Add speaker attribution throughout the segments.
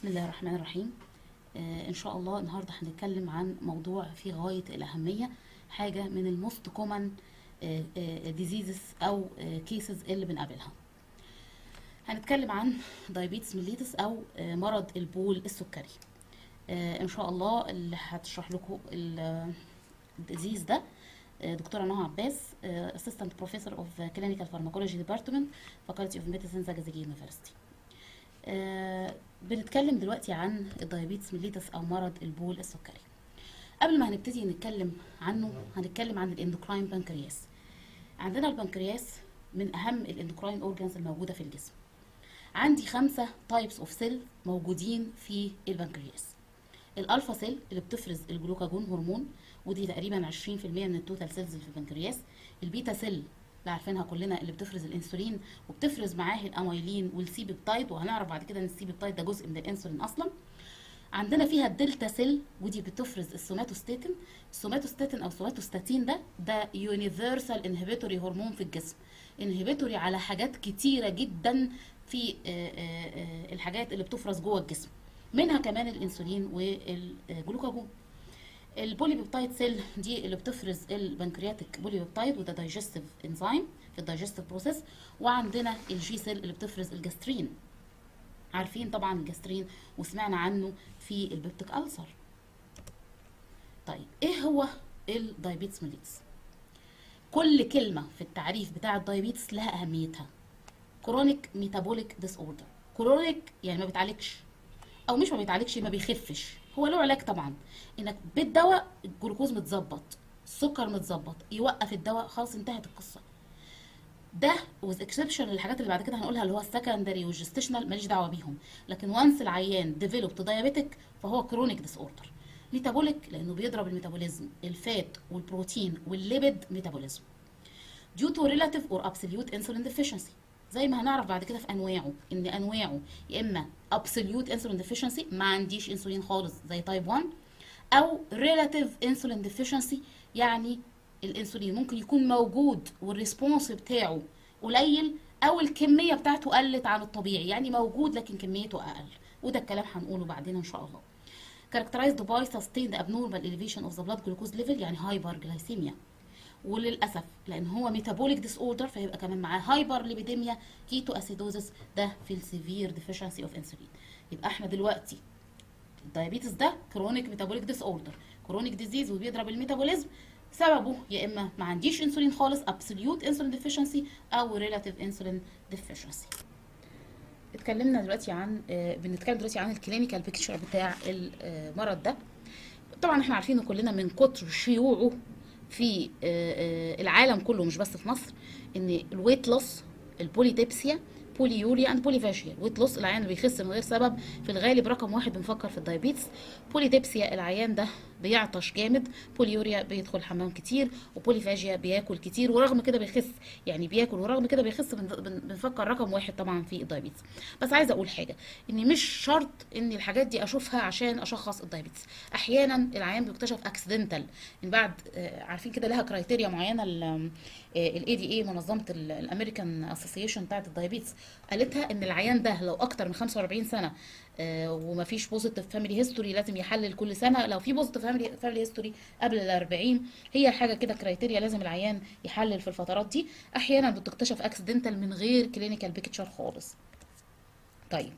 Speaker 1: بسم الله الرحمن الرحيم آه ان شاء الله النهارده هنتكلم عن موضوع في غايه الاهميه حاجه من الموست كومن ديزيزز او كيسز اللي بنقابلها هنتكلم عن دايابيتس ميليتس او آه مرض البول السكري آه ان شاء الله اللي هتشرح لكم الديزيز ده دكتوره نهى عباس اسيستنت بروفيسور اوف كلينيكال فارماكولوجي ديبارتمنت فاكولتي اوف ميديسن زاجازيجي يونيفرستي آه بنتكلم دلوقتي عن الدايابيتس ميليتس او مرض البول السكري قبل ما هنبتدي نتكلم عنه هنتكلم عن الاندوكراين بانكرياس عندنا البنكرياس من اهم الاندوكراين اورجانز الموجوده في الجسم عندي خمسة تايبس اوف سيل موجودين في البنكرياس الالفا سيل اللي بتفرز الجلوكاجون هرمون ودي تقريبا 20% من التوتال سيلز اللي في البنكرياس البيتا سيل اللي عارفينها كلنا اللي بتفرز الانسولين وبتفرز معاه الاميلين والسي بيبتايد وهنعرف بعد كده ان السي بيبتايد ده جزء من الانسولين اصلا عندنا فيها الدلتا سيل ودي بتفرز السوماتوستاتين السوماتوستاتين او سوماتوستاتين ده ده يونيفرسال انهبيتوري هرمون في الجسم انهبيتوري على حاجات كتيره جدا في الحاجات اللي بتفرز جوه الجسم منها كمان الانسولين والجلوكاجون البوليبيبتايد سيل دي اللي بتفرز البنكرياتيك بوليبيبتايد وده دايجستيف انزيم في الدايجستيف بروسيس وعندنا الجي سيل اللي بتفرز الجسترين عارفين طبعا الجسترين وسمعنا عنه في البيبتيك ألسر طيب ايه هو الدايابيتس ميليتس كل كلمه في التعريف بتاع الدايابيتس لها اهميتها كرونيك ميتابوليك ديس اوردر كرونيك يعني ما بيتعالجش او مش ما بيتعالجش ما بيخفش هو له علاج طبعا انك بالدواء الجلوكوز متظبط السكر متظبط يوقف الدواء خلاص انتهت القصه ده وذ اكسبشن للحاجات اللي بعد كده هنقولها اللي هو السكندري والجستيشنال ماليش دعوه بيهم لكن وانس العيان ديفلوبت دايابيتك فهو كرونيك ديس اوردر ميتابوليك لانه بيضرب الميتابوليزم الفات والبروتين والليبيد ميتابوليزم due to relative or absolute insulin deficiency زي ما هنعرف بعد كده في انواعه ان انواعه يا اما absolute insulin deficiency ما عنديش انسولين خالص زي تايب 1 او relative insulin deficiency يعني الانسولين ممكن يكون موجود والريسبونس بتاعه قليل او الكميه بتاعته قلت عن الطبيعي يعني موجود لكن كميته اقل وده الكلام هنقوله بعدين ان شاء الله characterized by sustained abnormal elevation of the blood glucose level يعني hyperglycemia وللاسف لان هو ميتابوليك ديس اوردر فيبقى كمان معاه هايبر ليبيديميا كيتو اسيدوزس ده في السيفير ديفيشنسي اوف انسولين يبقى احنا دلوقتي الدايابيتس ده كرونيك ميتابوليك ديس اوردر كرونيك ديزيز وبيضرب الميتابوليزم سببه يا اما ما عنديش انسولين خالص ابسوليوت انسولين ديفيشنسي او ريلاتيف انسولين ديفيشنسي اتكلمنا دلوقتي عن آه بنتكلم دلوقتي عن الكلينيكال بيكتشر بتاع المرض ده طبعا احنا عارفينه كلنا من كتر شيوعه في العالم كله مش بس في مصر ان الويت لوس البوليديبسيا بوليوريا اند بوليفاجيا الويت لوس العيان اللي بيخس من غير سبب في الغالب رقم واحد بنفكر في الدايابيتس بوليديبسيا العيان ده بيعطش جامد بوليوريا بيدخل حمام كتير وبوليفاجيا بياكل كتير ورغم كده بيخس يعني بياكل ورغم كده بيخس بنفكر رقم واحد طبعا في الدايابيتس بس عايزه اقول حاجه ان مش شرط ان الحاجات دي اشوفها عشان اشخص الدايابيتس احيانا العيان بيكتشف اكسيدنتال من بعد عارفين كده لها كرايتيريا معينه الاي دي اي منظمه الامريكان اسوسيشن بتاعت الدايابيتس قالتها ان العيان ده لو اكتر من 45 سنه آه ومفيش بوزيتيف فاميلي هيستوري لازم يحلل كل سنه لو في بوزيتيف فاميلي فاميلي هيستوري قبل ال 40 هي حاجه كده كرايتيريا لازم العيان يحلل في الفترات دي احيانا بتكتشف اكسيدنتال من غير كلينيكال بيكتشر خالص طيب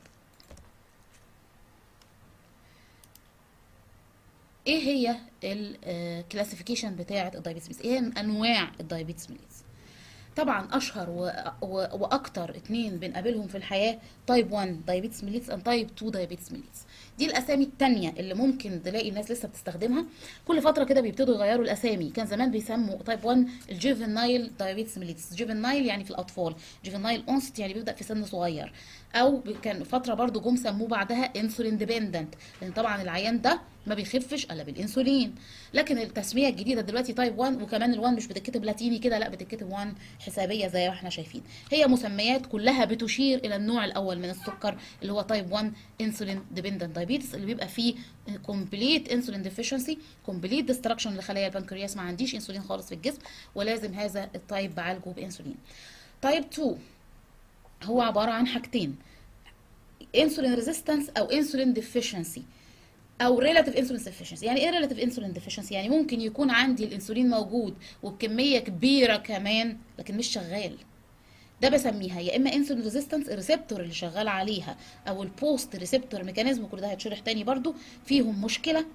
Speaker 1: ايه هي الكلاسيفيكيشن بتاعه الدايابيتس ايه انواع الدايابيتس ميليتس طبعا اشهر و... و... واكتر اتنين بنقابلهم في الحياه تايب 1 دايابيتس ميليتس اند تايب 2 دايابيتس ميليتس دي الاسامي التانية اللي ممكن تلاقي الناس لسه بتستخدمها كل فتره كده بيبتدوا يغيروا الاسامي كان زمان بيسموا تايب 1 الجيفنايل دايابيتس ميليتس جيفنايل يعني في الاطفال جيفنايل اونست يعني بيبدا في سن صغير او كان فتره برضو جم سموه بعدها انسولين ديبندنت لان طبعا العيان ده ما بيخفش الا بالانسولين لكن التسميه الجديده دلوقتي تايب 1 وكمان ال1 مش بتتكتب لاتيني كده لا بتتكتب 1 حسابيه زي ما احنا شايفين هي مسميات كلها بتشير الى النوع الاول من السكر اللي هو تايب 1 انسولين ديبندنت دايابيتس اللي بيبقى فيه كومبليت انسولين ديفيشنسي كومبليت ديستراكشن لخلايا البنكرياس ما عنديش انسولين خالص في الجسم ولازم هذا التايب بعالجه بانسولين تايب 2 هو عباره عن حاجتين انسولين ريزيستنس او انسولين ديفيشنسي او ريلاتيف انسولين ديفيشنسي يعني ايه ريلاتيف انسولين ديفيشنسي يعني ممكن يكون عندي الانسولين موجود وبكميه كبيره كمان لكن مش شغال ده بسميها يا اما انسولين ريزيستنس الريسبتور اللي شغال عليها او البوست ريسبتور ميكانيزم كل ده هيتشرح تاني برضو فيهم مشكله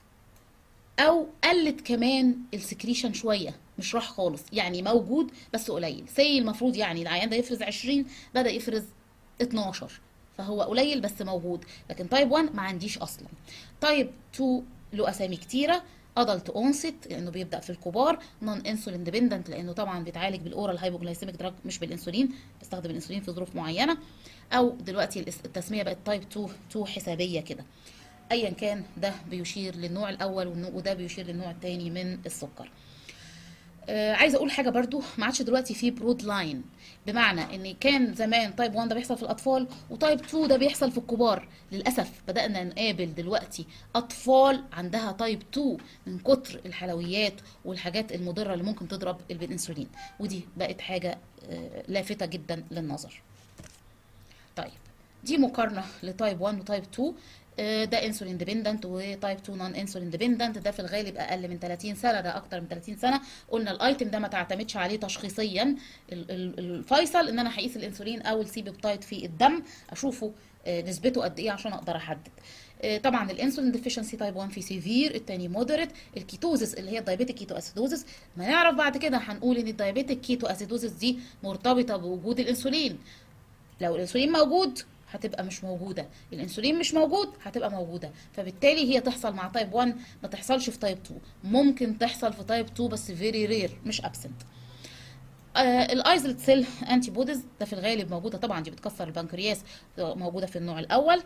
Speaker 1: او قلت كمان السكريشن شويه مش راح خالص يعني موجود بس قليل سي المفروض يعني العيان ده يفرز 20 بدا يفرز 12 فهو قليل بس موجود لكن تايب 1 ما عنديش اصلا تايب 2 له اسامي كتيره ادلت اونست لانه بيبدا في الكبار نون انسولين ديبندنت لانه طبعا بيتعالج بالاورال هايبوجلايسيميك دراج مش بالانسولين بستخدم الانسولين في ظروف معينه او دلوقتي التسميه بقت تايب 2 2 حسابيه كده ايا كان ده بيشير للنوع الاول وده بيشير للنوع الثاني من السكر آه عايزه اقول حاجه برضو ما عادش دلوقتي في برود لاين بمعنى ان كان زمان تايب 1 ده بيحصل في الاطفال وتايب 2 ده بيحصل في الكبار للاسف بدانا نقابل دلوقتي اطفال عندها تايب 2 من كتر الحلويات والحاجات المضره اللي ممكن تضرب الانسولين ودي بقت حاجه آه لافته جدا للنظر طيب دي مقارنه لتايب 1 وتايب 2 ده انسولين ديبندنت وتايب 2 نون انسولين ديبندنت ده في الغالب اقل من 30 سنه ده اكتر من 30 سنه قلنا الايتم ده ما تعتمدش عليه تشخيصيا الفيصل ان انا هقيس الانسولين او السي بيبتايد في الدم اشوفه نسبته قد ايه عشان اقدر احدد طبعا الانسولين ديفيشنسي تايب 1 في سيفير الثاني مودريت الكيتوزس اللي هي الدايابيتيك كيتو اسيدوزس ما نعرف بعد كده هنقول ان الدايابيتيك كيتو اسيدوزس دي مرتبطه بوجود الانسولين لو الانسولين موجود هتبقى مش موجوده الانسولين مش موجود هتبقى موجوده فبالتالي هي تحصل مع تايب 1 ما تحصلش في تايب 2 ممكن تحصل في تايب 2 بس فيري رير مش ابسنت آه الايزلت سيل انتي بوديز ده في الغالب موجوده طبعا دي بتكسر البنكرياس موجوده في النوع الاول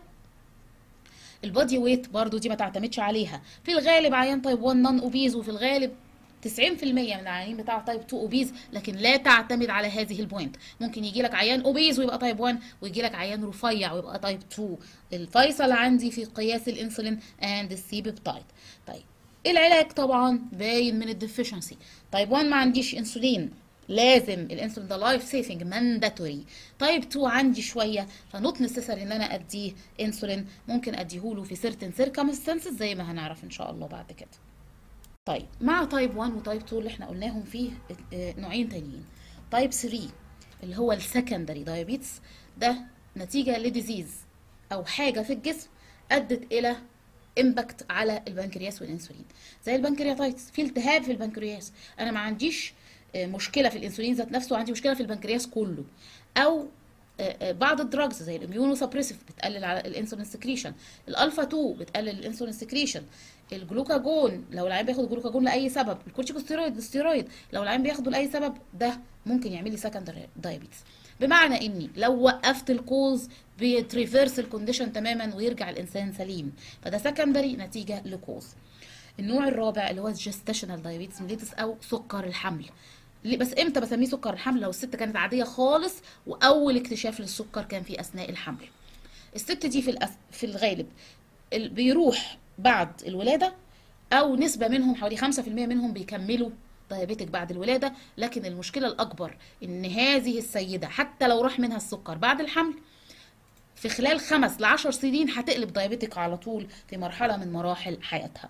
Speaker 1: البادي ويت برضو دي ما تعتمدش عليها في الغالب عيان تايب 1 نون اوبيز وفي الغالب 90% من العيانين بتاع تايب 2 اوبيز لكن لا تعتمد على هذه البوينت ممكن يجي لك عيان اوبيز ويبقى تايب 1 ويجي لك عيان رفيع ويبقى تايب 2 الفيصل عندي في قياس الانسولين اند السي بيبتايد طيب العلاج طبعا باين من الديفيشنسي تايب 1 ما عنديش انسولين لازم الانسولين ده لايف سيفنج مانداتوري تايب 2 عندي شويه فنوت نسيسري ان انا اديه انسولين ممكن اديهوله في سيرتن سيركمستانسز زي ما هنعرف ان شاء الله بعد كده طيب مع تايب 1 وتايب 2 اللي احنا قلناهم فيه نوعين تانيين تايب 3 اللي هو السكندري دايابيتس ده نتيجه لديزيز او حاجه في الجسم ادت الى امباكت على البنكرياس والانسولين زي البنكرياتايتس في التهاب في البنكرياس انا ما عنديش مشكله في الانسولين ذات نفسه عندي مشكله في البنكرياس كله او بعض الدراجز زي الاميونو سبريسيف بتقلل على الانسولين سكريشن الالفا 2 بتقلل الانسولين سكريشن الجلوكاجون لو العيان بياخد جلوكاجون لاي سبب الكورتيكوستيرويد الستيرويد لو العيان بياخده لاي سبب ده ممكن يعمل لي سكندري دايابيتس بمعنى اني لو وقفت الكوز بتريفيرس الكونديشن تماما ويرجع الانسان سليم فده سكندري نتيجه لكوز النوع الرابع اللي هو الجستيشنال دايابيتس ميليتس او سكر الحمل ليه بس امتى بسميه سكر الحمل لو الست كانت عاديه خالص واول اكتشاف للسكر كان في اثناء الحمل الست دي في الأس... في الغالب بيروح بعد الولاده او نسبه منهم حوالي 5% منهم بيكملوا دايابيتك بعد الولاده لكن المشكله الاكبر ان هذه السيده حتى لو راح منها السكر بعد الحمل في خلال خمس لعشر سنين هتقلب دايابيتك على طول في مرحله من مراحل حياتها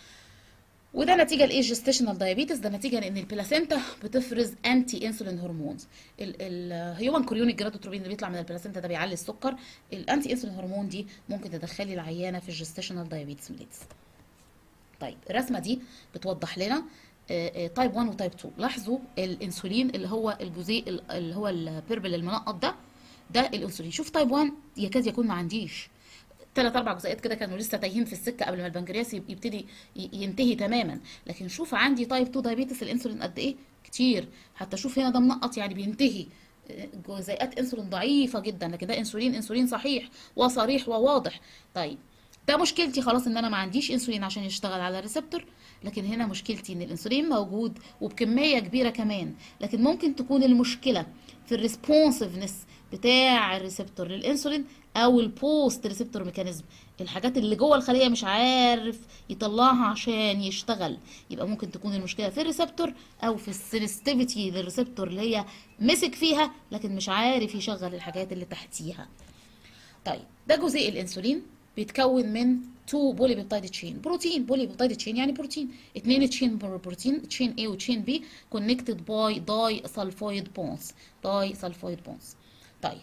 Speaker 1: وده نتيجه لايه جستيشنال دايابيتس ده نتيجه لان البلاسينتا بتفرز انتي انسولين هرمونز الهيومن كوريونيك جرادوتروبين اللي بيطلع من البلاسينتا ده بيعلي السكر الانتي انسولين هرمون دي ممكن تدخلي العيانه في الجستيشنال دايابيتس ميليتس طيب الرسمه دي بتوضح لنا تايب 1 وتايب 2 لاحظوا الانسولين اللي هو الجزيء اللي هو البيربل المنقط ده ده الانسولين شوف تايب 1 يكاد يكون ما عنديش ثلاث اربع جزيئات كده كانوا لسه تايهين في السكه قبل ما البنكرياس يبتدي ينتهي تماما لكن شوف عندي تايب 2 دايابيتس الانسولين قد ايه كتير حتى شوف هنا ده منقط يعني بينتهي جزيئات انسولين ضعيفه جدا لكن ده انسولين انسولين صحيح وصريح وواضح طيب ده مشكلتي خلاص ان انا ما عنديش انسولين عشان يشتغل على الريسبتور لكن هنا مشكلتي ان الانسولين موجود وبكميه كبيره كمان لكن ممكن تكون المشكله في الريسبونسفنس بتاع الريسبتور للانسولين او البوست ريسبتور ميكانيزم الحاجات اللي جوه الخليه مش عارف يطلعها عشان يشتغل يبقى ممكن تكون المشكله في الريسبتور او في السنسيتيفيتي للريسبتور اللي هي مسك فيها لكن مش عارف يشغل الحاجات اللي تحتيها طيب ده جزيء الانسولين بيتكون من 2 بولي بيبتايد تشين بروتين بولي بيبتايد تشين يعني بروتين اتنين تشين بروتين تشين A وتشين B connected by داي سلفويد بونز داي سلفويد بونز طيب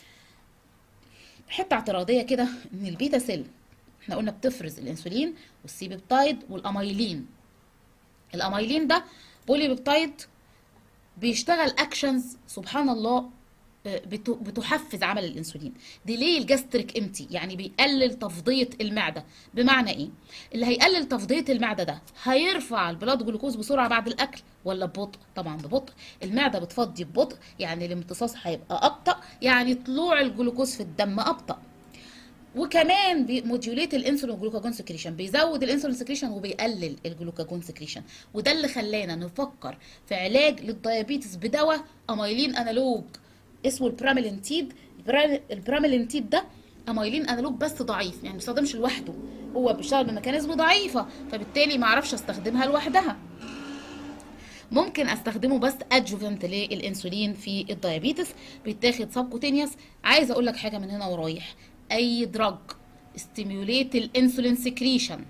Speaker 1: حته اعتراضيه كده ان البيتا سيل احنا قلنا بتفرز الانسولين والسي بيبتايد والاميلين الاميلين ده بولي بيبتايد بيشتغل اكشنز سبحان الله بتحفز عمل الانسولين ديلي الجاستريك امتي يعني بيقلل تفضيه المعده بمعنى ايه اللي هيقلل تفضيه المعده ده هيرفع البلاد جلوكوز بسرعه بعد الاكل ولا ببطء طبعا ببطء المعده بتفضي ببطء يعني الامتصاص هيبقى ابطا يعني طلوع الجلوكوز في الدم ابطا وكمان بيموديوليت الانسولين جلوكاجون سكريشن بيزود الانسولين سكريشن وبيقلل الجلوكاجون سكريشن وده اللي خلانا نفكر في علاج للديابيتس بدواء اميلين انالوج اسمه البراميلينتيد البراميلينتيد ده اميلين انالوج بس ضعيف يعني ما بيستخدمش لوحده هو بيشتغل بميكانيزم ضعيفه فبالتالي ما اعرفش استخدمها لوحدها ممكن استخدمه بس ادجوفنت للانسولين في الدايابيتس بيتاخد سبكوتينيوس عايزه اقول لك حاجه من هنا ورايح اي دراج ستيميوليت الانسولين سكريشن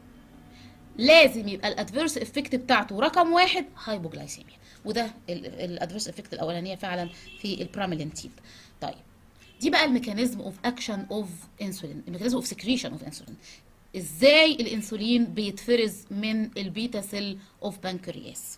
Speaker 1: لازم يبقى الادفيرس افكت بتاعته رقم واحد هايبوجلايسيميا وده الادفيرس افكت الاولانيه فعلا في البراميلينتيد طيب دي بقى الميكانيزم اوف اكشن اوف انسولين الميكانيزم اوف سكريشن اوف انسولين ازاي الانسولين بيتفرز من البيتا سيل اوف بانكرياس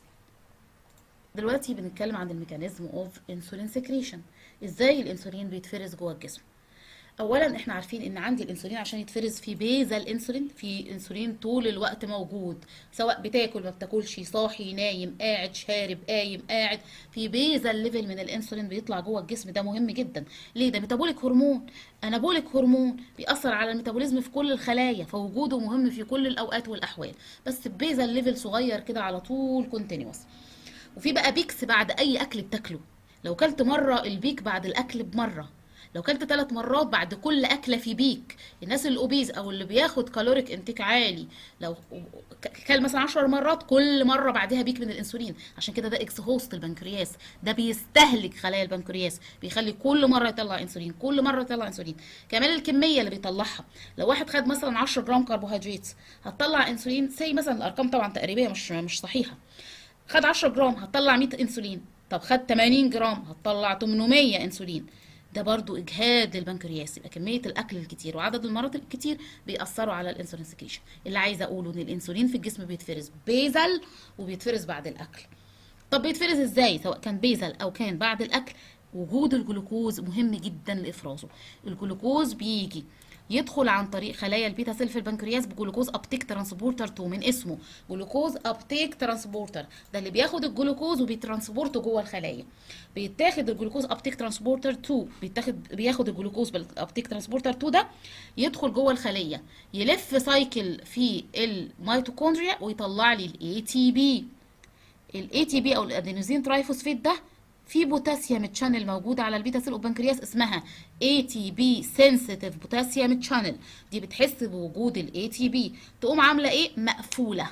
Speaker 1: دلوقتي بنتكلم عن الميكانيزم اوف انسولين سكريشن ازاي الانسولين بيتفرز جوه الجسم اولا احنا عارفين ان عندي الانسولين عشان يتفرز في بيزا الانسولين في انسولين طول الوقت موجود سواء بتاكل ما بتاكلش صاحي نايم قاعد شارب قايم قاعد في بيزا الليفل من الانسولين بيطلع جوه الجسم ده مهم جدا ليه ده ميتابوليك هرمون انابوليك هرمون بيأثر على الميتابوليزم في كل الخلايا فوجوده مهم في كل الاوقات والاحوال بس بيزا الليفل صغير كده على طول كونتينيوس وفي بقى بيكس بعد اي اكل بتاكله لو كلت مره البيك بعد الاكل بمره لو كلت ثلاث مرات بعد كل اكله في بيك الناس الاوبيز او اللي بياخد كالوريك انتيك عالي لو كل مثلا 10 مرات كل مره بعدها بيك من الانسولين عشان كده ده اكسهوست البنكرياس ده بيستهلك خلايا البنكرياس بيخلي كل مره يطلع انسولين كل مره يطلع انسولين كمان الكميه اللي بيطلعها لو واحد خد مثلا 10 جرام كربوهيدرات هتطلع انسولين سي مثلا الارقام طبعا تقريبيه مش مش صحيحه خد 10 جرام هتطلع 100 انسولين طب خد 80 جرام هتطلع 800 انسولين ده برضو اجهاد للبنكرياس يبقى كميه الاكل الكتير وعدد المرات الكتير بيأثروا على الانسولين سكريشن اللي عايزه اقوله ان الانسولين في الجسم بيتفرز بيزل وبيتفرز بعد الاكل طب بيتفرز ازاي سواء كان بيزل او كان بعد الاكل وجود الجلوكوز مهم جدا لافرازه الجلوكوز بيجي يدخل عن طريق خلايا البيتا سيل في البنكرياس بجلوكوز ابتيك ترانسبورتر 2 من اسمه جلوكوز ابتيك ترانسبورتر ده اللي بياخد الجلوكوز وبيترانسبورته جوه الخلايا بيتاخد الجلوكوز ابتيك ترانسبورتر 2 بيتاخد بياخد الجلوكوز بالابتيك ترانسبورتر 2 ده يدخل جوه الخليه يلف سايكل في الميتوكوندريا ويطلع لي الاي تي بي الاي تي بي او الادينوزين ترايفوسفيت ده في بوتاسيوم تشانل موجوده على البيتا سيل اوبنكرياس اسمها اي تي بي سنسيتيف بوتاسيوم تشانل دي بتحس بوجود الاي تي بي تقوم عامله ايه مقفوله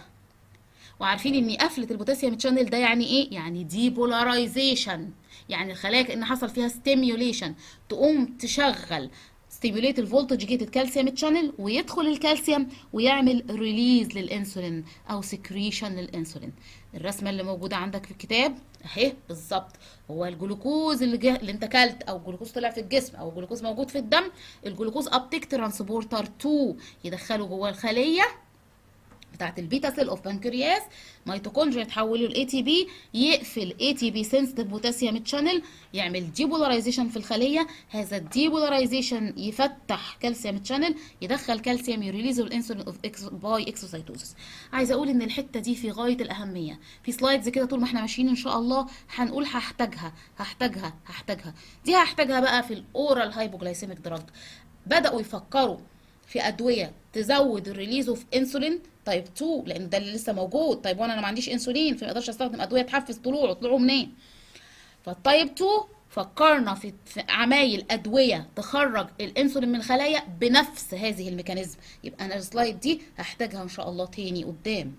Speaker 1: وعارفين ان قفله البوتاسيوم تشانل ده يعني ايه يعني ديبولاريزيشن يعني الخلايا كان حصل فيها ستيميوليشن تقوم تشغل ستيموليت الفولتج جيتد كالسيوم تشانل ويدخل الكالسيوم ويعمل ريليز للانسولين او سكريشن للانسولين الرسمه اللي موجوده عندك في الكتاب اهي بالظبط هو الجلوكوز اللي, جه اللي انت كلت او الجلوكوز طلع في الجسم او الجلوكوز موجود في الدم الجلوكوز ابتيك ترانسبورتر 2 يدخله جوه الخليه بتاعت البيتا سيل اوف بانكرياس ميتوكوندريا تحوله لاي تي بي يقفل اي تي بي سنسيتيف بوتاسيوم تشانل يعمل ديبولاريزيشن في الخليه هذا الديبولاريزيشن يفتح كالسيوم تشانل يدخل كالسيوم يريليز الانسولين اوف اكس باي اكسوسايتوزس عايزه اقول ان الحته دي في غايه الاهميه في سلايدز كده طول ما احنا ماشيين ان شاء الله هنقول هحتاجها هحتاجها هحتاجها دي هحتاجها بقى في الاورال هايبوجلايسيميك دراج بداوا يفكروا في ادويه تزود الريليز اوف انسولين تايب 2 لان ده اللي لسه موجود طيب وانا انا ما عنديش انسولين فما اقدرش استخدم ادويه تحفز طلوعه طلوعه منين فالتايب 2 فكرنا في, في عمايل ادويه تخرج الانسولين من الخلايا بنفس هذه الميكانيزم يبقى انا السلايد دي هحتاجها ان شاء الله تاني قدام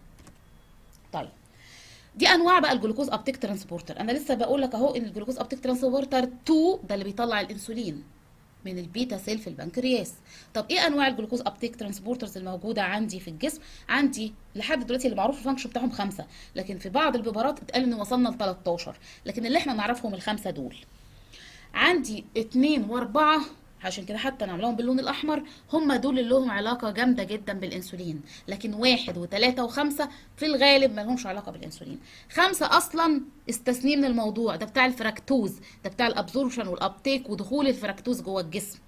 Speaker 1: طيب دي انواع بقى الجلوكوز ابتيك ترانسبورتر انا لسه بقول لك اهو ان الجلوكوز ابتيك ترانسبورتر 2 ده اللي بيطلع الانسولين من البيتا سيل في البنكرياس طب ايه انواع الجلوكوز ابتيك ترانسبورترز الموجوده عندي في الجسم عندي لحد دلوقتي اللي معروف الفانكشن بتاعهم خمسه لكن في بعض البيبرات اتقال ان وصلنا ل 13 لكن اللي احنا نعرفهم الخمسه دول عندي اتنين واربعة عشان كده حتى نعملهم باللون الاحمر هم دول اللي لهم علاقه جامده جدا بالانسولين لكن واحد وثلاثه وخمسه في الغالب ما لهمش علاقه بالانسولين خمسه اصلا استثنيه من الموضوع ده بتاع الفراكتوز ده بتاع الابزوربشن والابتيك ودخول الفراكتوز جوه الجسم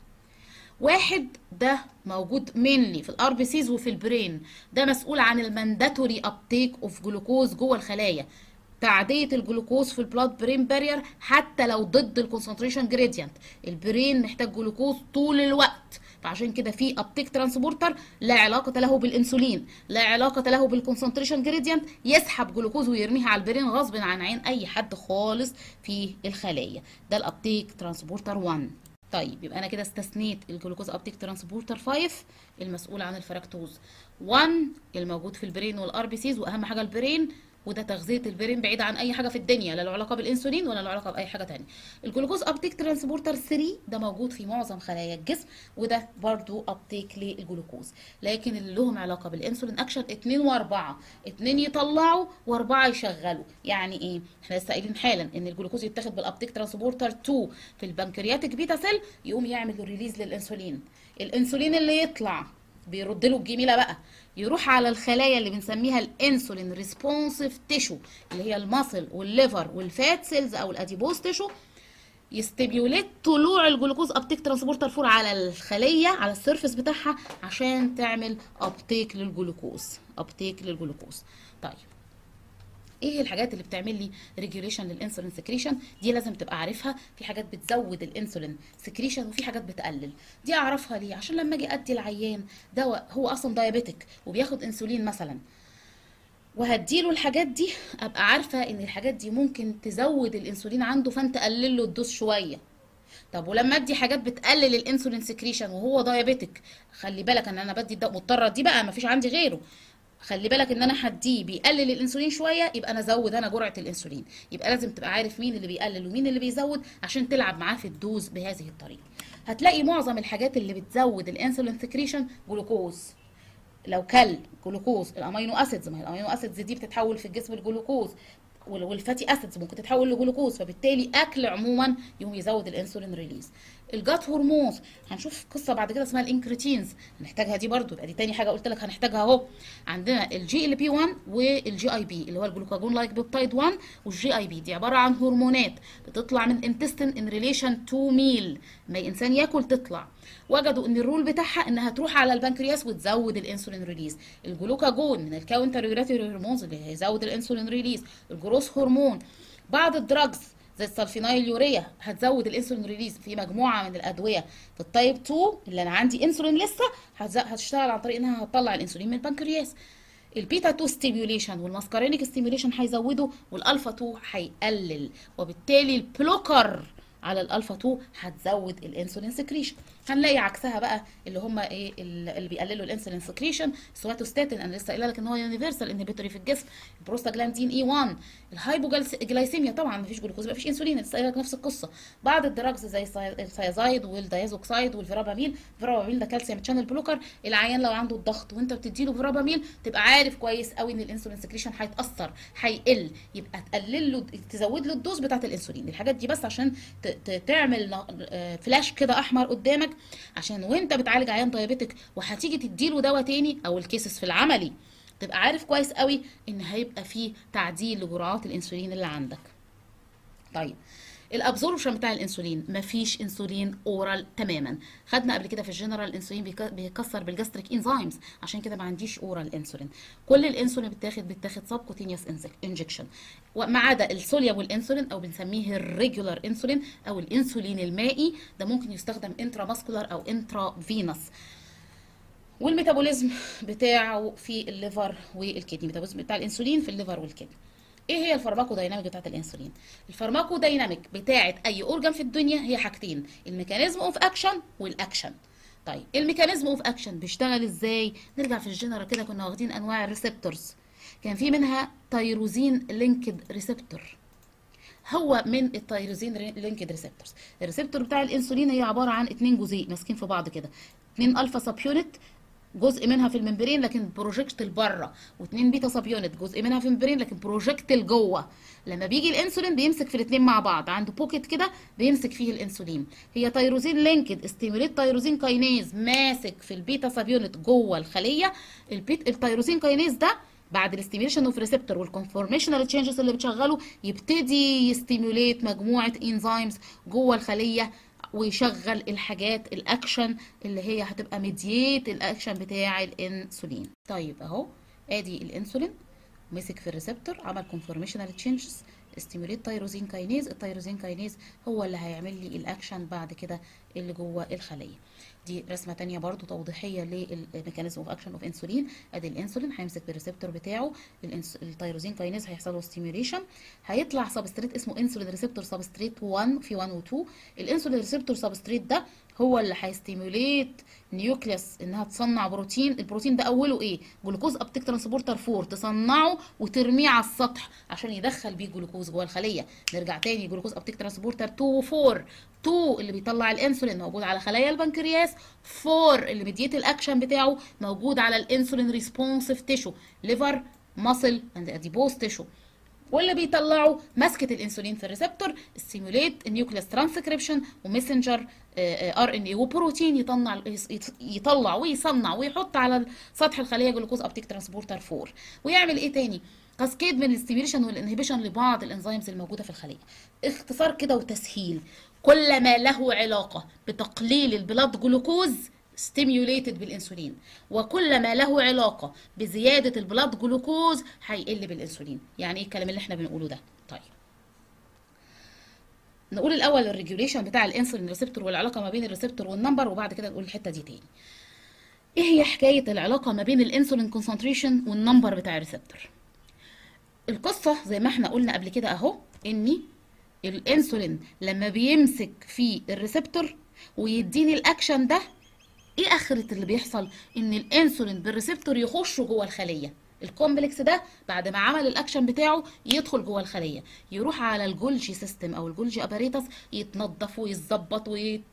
Speaker 1: واحد ده موجود مينلي في الار بي سيز وفي البرين ده مسؤول عن المانداتوري ابتيك اوف جلوكوز جوه الخلايا تعدية الجلوكوز في البلاد برين بارير حتى لو ضد الكونسنتريشن جريدينت البرين محتاج جلوكوز طول الوقت فعشان كده في ابتيك ترانسبورتر لا علاقة له بالانسولين لا علاقة له بالكونسنتريشن جريدينت يسحب جلوكوز ويرميها على البرين غصب عن عين اي حد خالص في الخلايا ده الابتيك ترانسبورتر 1 طيب يبقى انا كده استثنيت الجلوكوز ابتيك ترانسبورتر 5 المسؤول عن الفركتوز 1 الموجود في البرين والار بي سيز واهم حاجه البرين وده تغذيه البرين بعيد عن اي حاجه في الدنيا لا له علاقه بالانسولين ولا له علاقه باي حاجه تانية الجلوكوز ابتيك ترانسبورتر 3 ده موجود في معظم خلايا الجسم وده برضو ابتيك للجلوكوز لكن اللي لهم علاقه بالانسولين اكشن 2 و4 2 يطلعوا و4 يشغلوا يعني ايه احنا لسه قايلين حالا ان الجلوكوز يتاخد بالابتيك ترانسبورتر 2 في البنكرياتيك بيتا سيل يقوم يعمل ريليز للانسولين الانسولين اللي يطلع بيرد له الجميله بقى يروح على الخلايا اللي بنسميها الانسولين ريسبونسيف تيشو اللي هي الماسل والليفر والفات سيلز او الاديبوز تيشو يستبيوليت طلوع الجلوكوز ابتيك ترانسبورتر 4 على الخليه على السيرفيس بتاعها عشان تعمل ابتيك للجلوكوز ابتيك للجلوكوز طيب ايه الحاجات اللي بتعمل لي ريجوليشن للانسولين سكريشن دي لازم تبقى عارفها في حاجات بتزود الانسولين سكريشن وفي حاجات بتقلل دي اعرفها ليه عشان لما اجي ادي العيان دواء هو اصلا دايابيتك وبياخد انسولين مثلا وهديله الحاجات دي ابقى عارفه ان الحاجات دي ممكن تزود الانسولين عنده فانت تقلل له الدوز شويه طب ولما ادي حاجات بتقلل الانسولين سكريشن وهو دايابيتك خلي بالك ان انا بدي الدواء مضطره دي بقى مفيش عندي غيره خلي بالك ان انا هديه بيقلل الانسولين شويه يبقى انا ازود انا جرعه الانسولين يبقى لازم تبقى عارف مين اللي بيقلل ومين اللي بيزود عشان تلعب معاه في الدوز بهذه الطريقه هتلاقي معظم الحاجات اللي بتزود الانسولين سكريشن جلوكوز لو كل جلوكوز الامينو اسيدز ما هي الامينو اسيدز دي بتتحول في الجسم لجلوكوز والفاتي اسيدز ممكن تتحول لجلوكوز فبالتالي اكل عموما يقوم يزود الانسولين ريليز الجات هرمونز هنشوف قصه بعد كده اسمها الانكريتينز هنحتاجها دي برضو يبقى دي تاني حاجه قلت لك هنحتاجها اهو عندنا الجي ال بي 1 والجي اي بي اللي هو الجلوكاجون لايك بيبتايد 1 والجي اي بي دي عباره عن هرمونات بتطلع من انتستين ان ريليشن تو ميل ما الانسان ياكل تطلع وجدوا ان الرول بتاعها انها تروح على البنكرياس وتزود الانسولين ريليز الجلوكاجون من الكاونتر ريجولاتوري هرمونز اللي هيزود الانسولين ريليز الجروس هرمون بعض الدراجز زي السلفينايل يوريا هتزود الانسولين ريليز في مجموعه من الادويه في التايب 2 اللي انا عندي انسولين لسه هتشتغل عن طريق انها هتطلع الانسولين من البنكرياس البيتا 2 ستيميوليشن والماسكارينيك ستيميوليشن هيزودوا والالفا 2 هيقلل وبالتالي البلوكر على الالفا 2 هتزود الانسولين سكريشن هنلاقي عكسها بقى اللي هم ايه اللي بيقللوا الانسولين سكريشن سواتوستاتين انا لسه قايله لك ان هو يونيفرسال انهبيتوري في الجسم البروستاجلاندين اي 1 الهايبوجلايسيميا طبعا مفيش جلوكوز مفيش انسولين لسه قايله لك نفس القصه بعض الدراجز زي الثيازايد والدايازوكسايد والفيراباميل الفيراباميل ده كالسيوم تشانل بلوكر العيان لو عنده الضغط وانت بتديله فيراباميل تبقى عارف كويس قوي ان الانسولين سكريشن هيتاثر هيقل يبقى تقلل له تزود له الدوز بتاعه الانسولين الحاجات دي بس عشان تعمل فلاش كده احمر قدامك عشان وانت بتعالج عيان دايابيتك وهتيجي تديله دواء تاني او الكيسز في العملي تبقى عارف كويس قوي ان هيبقى فيه تعديل لجرعات الانسولين اللي عندك طيب الابزوربشن بتاع الانسولين مفيش انسولين اورال تماما خدنا قبل كده في الجنرال الانسولين بيكسر بالجاستريك انزيمز عشان كده ما عنديش اورال انسولين كل الانسولين بتاخد بتاخد سبكوتينيوس انجكشن وما عدا السوليابل انسولين او بنسميه الريجولار انسولين او الانسولين المائي ده ممكن يستخدم انترا ماسكولار او انترا فينوس والميتابوليزم بتاعه في الليفر والكدني الميتابوليزم بتاع الانسولين في الليفر والكدني ايه هي الفارماكو دايناميك بتاعت الانسولين الفارماكو دايناميك بتاعت اي اورجان في الدنيا هي حاجتين الميكانيزم اوف اكشن والاكشن طيب الميكانيزم اوف اكشن بيشتغل ازاي نرجع في الجنرال كده كنا واخدين انواع الريسبتورز كان في منها تيروزين لينكد ريسبتور هو من التيروزين لينكد ريسبتورز الريسبتور بتاع الانسولين هي عباره عن اتنين جزيء ماسكين في بعض كده اتنين الفا سب يونت جزء منها في الممبرين لكن بروجكتل بره واتنين بيتا سب يونت جزء منها في الممبرين لكن بروجكتل جوه لما بيجي الانسولين بيمسك في الاثنين مع بعض عنده بوكيت كده بيمسك فيه الانسولين هي تيروزين لينكد استيموليت تيروزين كاينيز ماسك في البيتا سب يونت جوه الخليه البيت التيروزين كاينيز ده بعد الاستيميليشن اوف ريسبتور والكونفورميشنال تشينجز اللي بتشغله يبتدي يستيموليت مجموعه انزيمز جوه الخليه ويشغل الحاجات الاكشن اللي هي هتبقى مديات الاكشن بتاع الانسولين طيب اهو ادي الانسولين مسك في الريسبتور عمل كونفورميشنال تشينجز استيموليت تيروزين كاينيز التيروزين كاينيز هو اللي هيعمل لي الاكشن بعد كده اللي جوه الخليه دي رسمه تانية برضو توضيحيه للميكانيزم اوف اكشن اوف انسولين ادي الانسولين هيمسك بالريسبتور بتاعه التيروزين كاينيز هيحصل له ستيميوليشن هيطلع سبستريت اسمه انسولين ريسبتور سبستريت 1 في 1 و2 الانسولين ريسبتور سبستريت ده هو اللي هيستيموليت نيوكليوس انها تصنع بروتين البروتين ده اوله ايه جلوكوز ابتيك ترانسبورتر 4 تصنعه وترميه على السطح عشان يدخل بيه جلوكوز جوه الخليه نرجع تاني جلوكوز ابتيك ترانسبورتر 2 و4 2 اللي بيطلع الانسولين موجود على خلايا البنكرياس 4 اللي مديت الاكشن بتاعه موجود على الانسولين ريسبونسيف تيشو ليفر ماسل اند اديبوز تيشو واللي بيطلعوا مسكه الانسولين في الريسبتور ستيموليت النيوكليس ترانسكريبشن وميسنجر ار ان اي وبروتين يطلع يطلع ويصنع ويحط على سطح الخليه جلوكوز ابتيك ترانسبورتر 4 ويعمل ايه تاني كاسكيد من الاستيميليشن والانهبيشن لبعض الانزيمز الموجوده في الخليه اختصار كده وتسهيل كل ما له علاقه بتقليل البلاد جلوكوز ستيميوليتد بالانسولين وكل ما له علاقه بزياده البلاد جلوكوز هيقل بالانسولين يعني ايه الكلام اللي احنا بنقوله ده طيب نقول الاول الريجوليشن بتاع الانسولين ريسبتور والعلاقه ما بين الريسبتور والنمبر وبعد كده نقول الحته دي تاني ايه هي حكايه العلاقه ما بين الانسولين كونسنتريشن والنمبر بتاع الريسبتور القصه زي ما احنا قلنا قبل كده اهو ان الانسولين لما بيمسك في الريسبتور ويديني الاكشن ده ايه اخرة اللي بيحصل ان الانسولين بالريسبتور يخش جوه الخليه الكومبلكس ده بعد ما عمل الاكشن بتاعه يدخل جوه الخليه يروح على الجولجي سيستم او الجولجي اباريتس يتنضف ويتظبط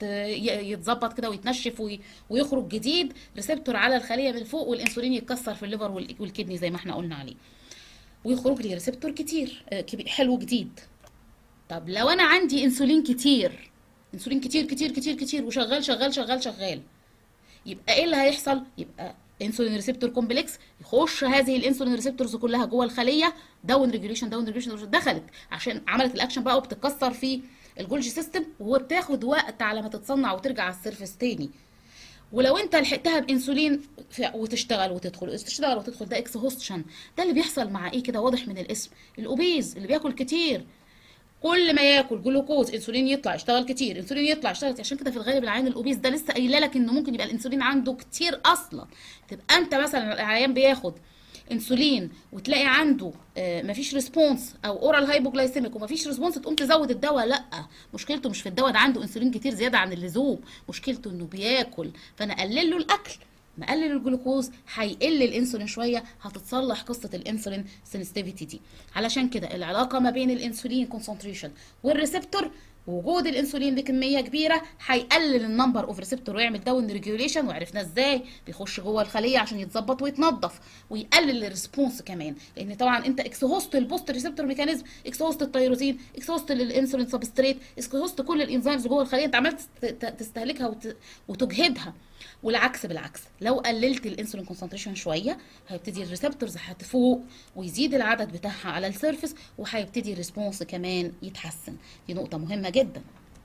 Speaker 1: ويتظبط كده ويتنشف وي... ويخرج جديد ريسبتور على الخليه من فوق والانسولين يتكسر في الليفر والكدني زي ما احنا قلنا عليه ويخرج لي ريسبتور كتير حلو جديد طب لو انا عندي انسولين كتير انسولين كتير كتير كتير كتير وشغال شغال شغال شغال يبقى ايه اللي هيحصل يبقى انسولين ريسبتور كومبلكس يخش هذه الانسولين ريسبتورز كلها جوه الخليه داون ريجوليشن داون ريجوليشن دخلت عشان عملت الاكشن بقى وبتتكسر في الجولجي سيستم وبتاخد وقت على ما تتصنع وترجع على السيرفس تاني ولو انت لحقتها بانسولين وتشتغل وتدخل تشتغل وتدخل ده اكسهوستشن ده اللي بيحصل مع ايه كده واضح من الاسم الاوبيز اللي بياكل كتير كل ما ياكل جلوكوز انسولين يطلع يشتغل كتير انسولين يطلع يشتغل كتير. عشان كده في الغالب العيان الاوبيز ده لسه قايله لك انه ممكن يبقى الانسولين عنده كتير اصلا تبقى انت مثلا العيان بياخد انسولين وتلاقي عنده آه مفيش ريسبونس او اورال هايبوجلايسيميك ومفيش ريسبونس تقوم تزود الدواء لا مشكلته مش في الدواء ده عنده انسولين كتير زياده عن اللزوم مشكلته انه بياكل فانا اقلل له الاكل مقلل الجلوكوز هيقل الانسولين شويه هتتصلح قصه الانسولين سنسيتيفيتي دي علشان كده العلاقه ما بين الانسولين كونسنتريشن والريسبتور وجود الانسولين بكميه كبيره هيقلل النمبر اوف ريسبتور ويعمل داون ريجوليشن وعرفنا ازاي بيخش جوه الخليه عشان يتظبط ويتنظف ويقلل الريسبونس كمان لان طبعا انت اكسهوست البوست ريسبتور ميكانيزم اكسهوست التيروزين اكسهوست للانسولين سبستريت اكسهوست كل الانزيمز جوه الخليه انت عمال تستهلكها وت... وتجهدها والعكس بالعكس لو قللت الانسولين كونسنتريشن شويه هيبتدي الريسبتورز هتفوق ويزيد العدد بتاعها على السيرفس وهيبتدي الريسبونس كمان يتحسن دي نقطه مهمه جدا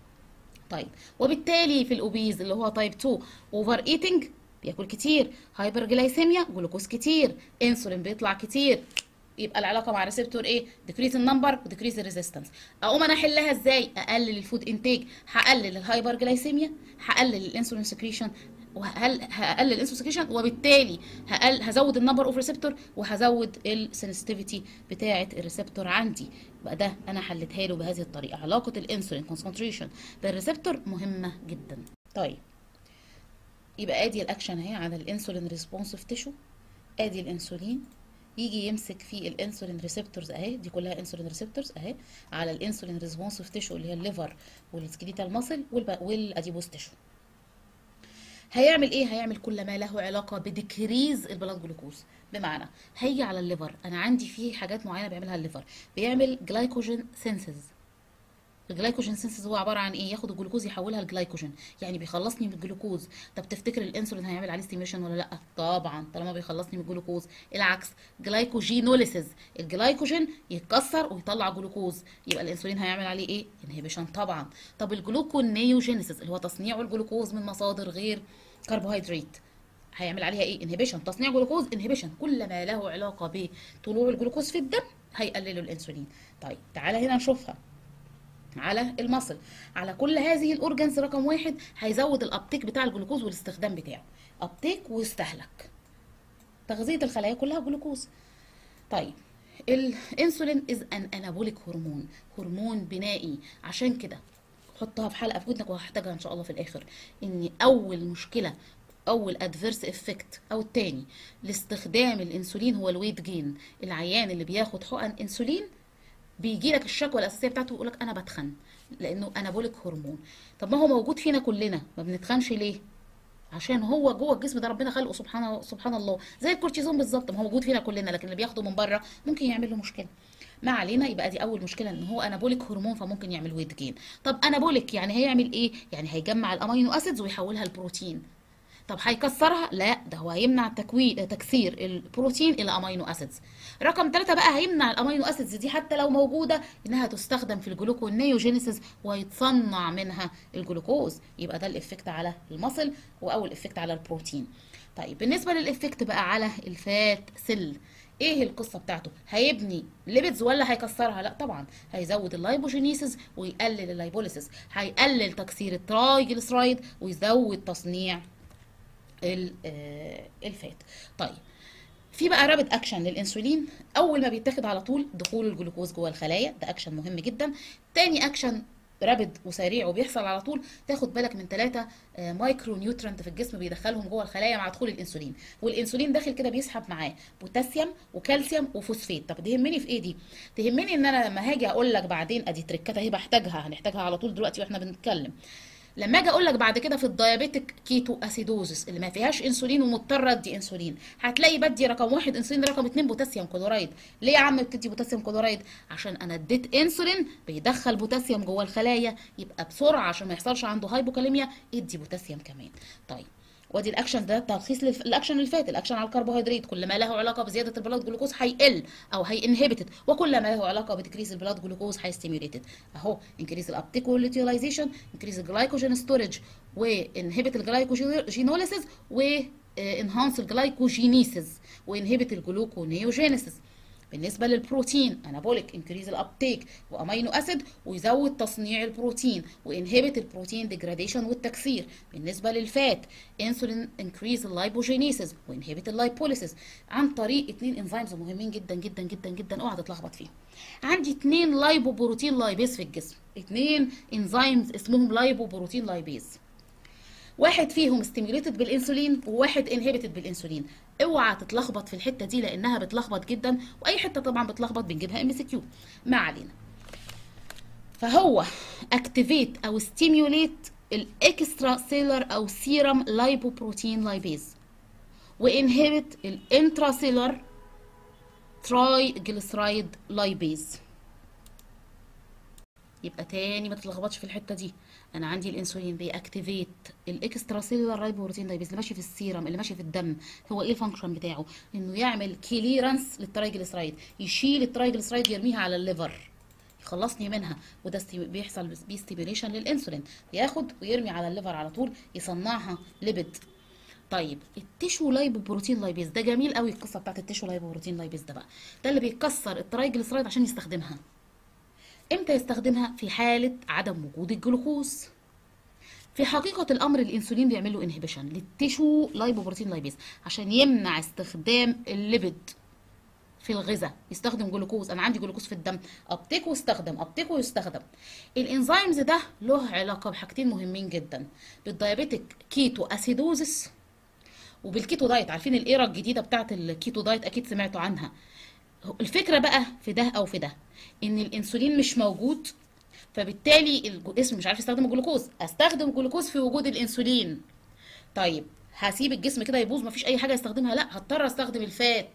Speaker 1: طيب وبالتالي في الاوبيز اللي هو تايب 2 اوفر ايتنج بياكل كتير هايبر جلايسيميا جلوكوز كتير انسولين بيطلع كتير يبقى العلاقه مع الريسبتور ايه ديكريز النمبر وديكريز الريزيستنس اقوم انا احلها ازاي اقلل الفود انتيك هقلل الهايبر جلايسيميا هقلل الانسولين سكريشن وهل هقلل الانسولين سكريشن وبالتالي هقل هزود النمبر اوف ريسبتور وهزود السنسيتيفيتي بتاعه الريسبتور عندي يبقى ده انا حلتها له بهذه الطريقه علاقه الانسولين كونسنتريشن بالريسبتور مهمه جدا طيب يبقى ادي الاكشن اهي على الانسولين ريسبونسيف تيشو ادي الانسولين يجي يمسك في الانسولين ريسبتورز اهي دي كلها انسولين ريسبتورز اهي على الانسولين ريسبونسيف تيشو اللي هي الليفر والسكليتال ماسل والاديبوس تيشو هيعمل ايه هيعمل كل ما له علاقه بديكريز البلاد جلوكوز بمعنى هيجي على الليفر انا عندي فيه حاجات معينه بيعملها الليفر بيعمل جلايكوجين سينسز الجلايكوجين سينسز هو عباره عن ايه ياخد الجلوكوز يحولها لجلايكوجين يعني بيخلصني من الجلوكوز طب تفتكر الانسولين هيعمل عليه ستيميشن ولا لا طبعا طالما بيخلصني من الجلوكوز العكس جلايكوجينوليسيس الجلايكوجين يتكسر ويطلع جلوكوز يبقى الانسولين هيعمل عليه ايه انهبيشن طبعا طب الجلوكونيوجينيسيس اللي هو تصنيع الجلوكوز من مصادر غير كربوهيدرات هيعمل عليها ايه انهبيشن تصنيع جلوكوز انهبيشن كل ما له علاقه بطلوع الجلوكوز في الدم هيقللوا الانسولين طيب تعالى هنا نشوفها على المصل على كل هذه الاورجنز رقم واحد هيزود الابتيك بتاع الجلوكوز والاستخدام بتاعه ابتيك ويستهلك تغذيه الخلايا كلها جلوكوز طيب الانسولين از ان انابوليك هرمون هرمون بنائي عشان كده حطها في حلقه في ودنك وهحتاجها ان شاء الله في الاخر ان اول مشكله اول ادفيرس افكت او التاني لاستخدام الانسولين هو الويت جين العيان اللي بياخد حقن انسولين بيجي لك الشكوى الاساسيه بتاعته يقول لك انا بتخن لانه انابوليك هرمون طب ما هو موجود فينا كلنا ما بنتخنش ليه عشان هو جوه الجسم ده ربنا خلقه سبحانه سبحان الله زي الكورتيزون بالظبط ما هو موجود فينا كلنا لكن اللي بياخده من بره ممكن يعمل له مشكله ما علينا يبقى دي اول مشكله ان هو انابوليك هرمون فممكن يعمل ويت جين طب انابوليك يعني هيعمل ايه يعني هيجمع الامينو اسيدز ويحولها لبروتين طب هيكسرها لا ده هو هيمنع تكوين تكسير البروتين الى امينو اسيدز رقم ثلاثة بقى هيمنع الامينو اسيدز دي حتى لو موجوده انها تستخدم في الجلوكونيوجينيسيس ويتصنع منها الجلوكوز يبقى ده الافكت على المصل واول افكت على البروتين طيب بالنسبه للافكت بقى على الفات سيل ايه القصه بتاعته هيبني ليبيدز ولا هيكسرها لا طبعا هيزود اللايبوجينيسيس ويقلل اللايبوليسيس هيقلل تكسير الترايجليسرايد ويزود تصنيع الفات طيب في بقى رابط اكشن للانسولين اول ما بيتاخد على طول دخول الجلوكوز جوه الخلايا ده اكشن مهم جدا تاني اكشن رابد وسريع وبيحصل على طول تاخد بالك من ثلاثة مايكرو نيوترنت في الجسم بيدخلهم جوه الخلايا مع دخول الانسولين والانسولين داخل كده بيسحب معاه بوتاسيوم وكالسيوم وفوسفات طب تهمني في ايه دي تهمني ان انا لما هاجي اقول لك بعدين ادي تريكات اهي بحتاجها هنحتاجها على طول دلوقتي واحنا بنتكلم لما اجي اقول لك بعد كده في الديابيتك كيتو اسيدوزس اللي ما فيهاش انسولين ومضطره ادي انسولين هتلاقي بدي رقم واحد انسولين رقم اتنين بوتاسيوم كلورايد ليه يا عم بتدي بوتاسيوم كلورايد عشان انا اديت انسولين بيدخل بوتاسيوم جوه الخلايا يبقى بسرعه عشان ما يحصلش عنده هايبوكاليميا ادي بوتاسيوم كمان طيب وادي الاكشن ده تلخيص للف... الاكشن اللي فات الاكشن على الكربوهيدرات كل ما له علاقه بزياده البلاد جلوكوز هيقل او هينهبتد وكل ما له علاقه بتكريس البلاد جلوكوز هيستيميوليتد اهو انكريز الابتيك واليوتيلايزيشن انكريز الجلايكوجين ستورج وانهبت الجلايكوجينوليسيس و انهانس الجلايكوجينيسيس وانهبت الجلوكونيوجينيسيس بالنسبه للبروتين انابوليك انكريز الابتيك وامينو اسيد ويزود تصنيع البروتين وانهبت البروتين ديجراديشن والتكسير بالنسبه للفات انسولين انكريز اللايبوجينيسيس وانهبت اللايبوليسيس عن طريق اتنين انزيمز مهمين جدا جدا جدا جدا اوعى تتلخبط فيهم عندي اتنين لايبو بروتين لايبيز في الجسم اتنين انزيمز اسمهم لايبو بروتين لايبيز واحد فيهم ستيميوليتد بالانسولين وواحد انهبيتد بالانسولين اوعى تتلخبط في الحته دي لانها بتلخبط جدا واي حته طبعا بتلخبط بنجيبها ام سي كيو ما علينا فهو اكتيفيت او ستيميوليت الاكسترا سيلر او سيرم لايبوبروتين لايبيز وانهبت الانترا سيلر تراي جليسرايد لايبيز يبقى تاني ما تتلخبطش في الحته دي انا عندي الانسولين بيأكتيفيت الاكسترا سيلولار رايبوبروتين دايبيز اللي ماشي في السيرم اللي ماشي في الدم هو ايه الفانكشن بتاعه انه يعمل كليرنس للترايجليسرايد يشيل الترايجليسرايد يرميها على الليفر يخلصني منها وده بيحصل بيستيميوليشن للانسولين ياخد ويرمي على الليفر على طول يصنعها ليبيد طيب التيشو لايبوبروتين لايبيز ده جميل قوي القصه بتاعت التيشو لايبوبروتين لايبيز ده بقى ده اللي بيكسر الترايجليسرايد عشان يستخدمها امتى يستخدمها في حالة عدم وجود الجلوكوز في حقيقة الأمر الأنسولين بيعمل له انهبيشن للتيشو لايبوبروتين لايبيز عشان يمنع استخدام الليبيد في الغذاء يستخدم جلوكوز انا عندي جلوكوز في الدم ابتيك واستخدم ابتيك ويستخدم الانزيمز ده له علاقه بحاجتين مهمين جدا بالديابيتك كيتو اسيدوزس وبالكيتو دايت عارفين الايرا الجديده بتاعت الكيتو دايت اكيد سمعتوا عنها الفكره بقى في ده او في ده ان الانسولين مش موجود فبالتالي الجسم مش عارف يستخدم الجلوكوز استخدم الجلوكوز في وجود الانسولين طيب هسيب الجسم كده يبوظ مفيش اي حاجه يستخدمها لا هضطر استخدم الفات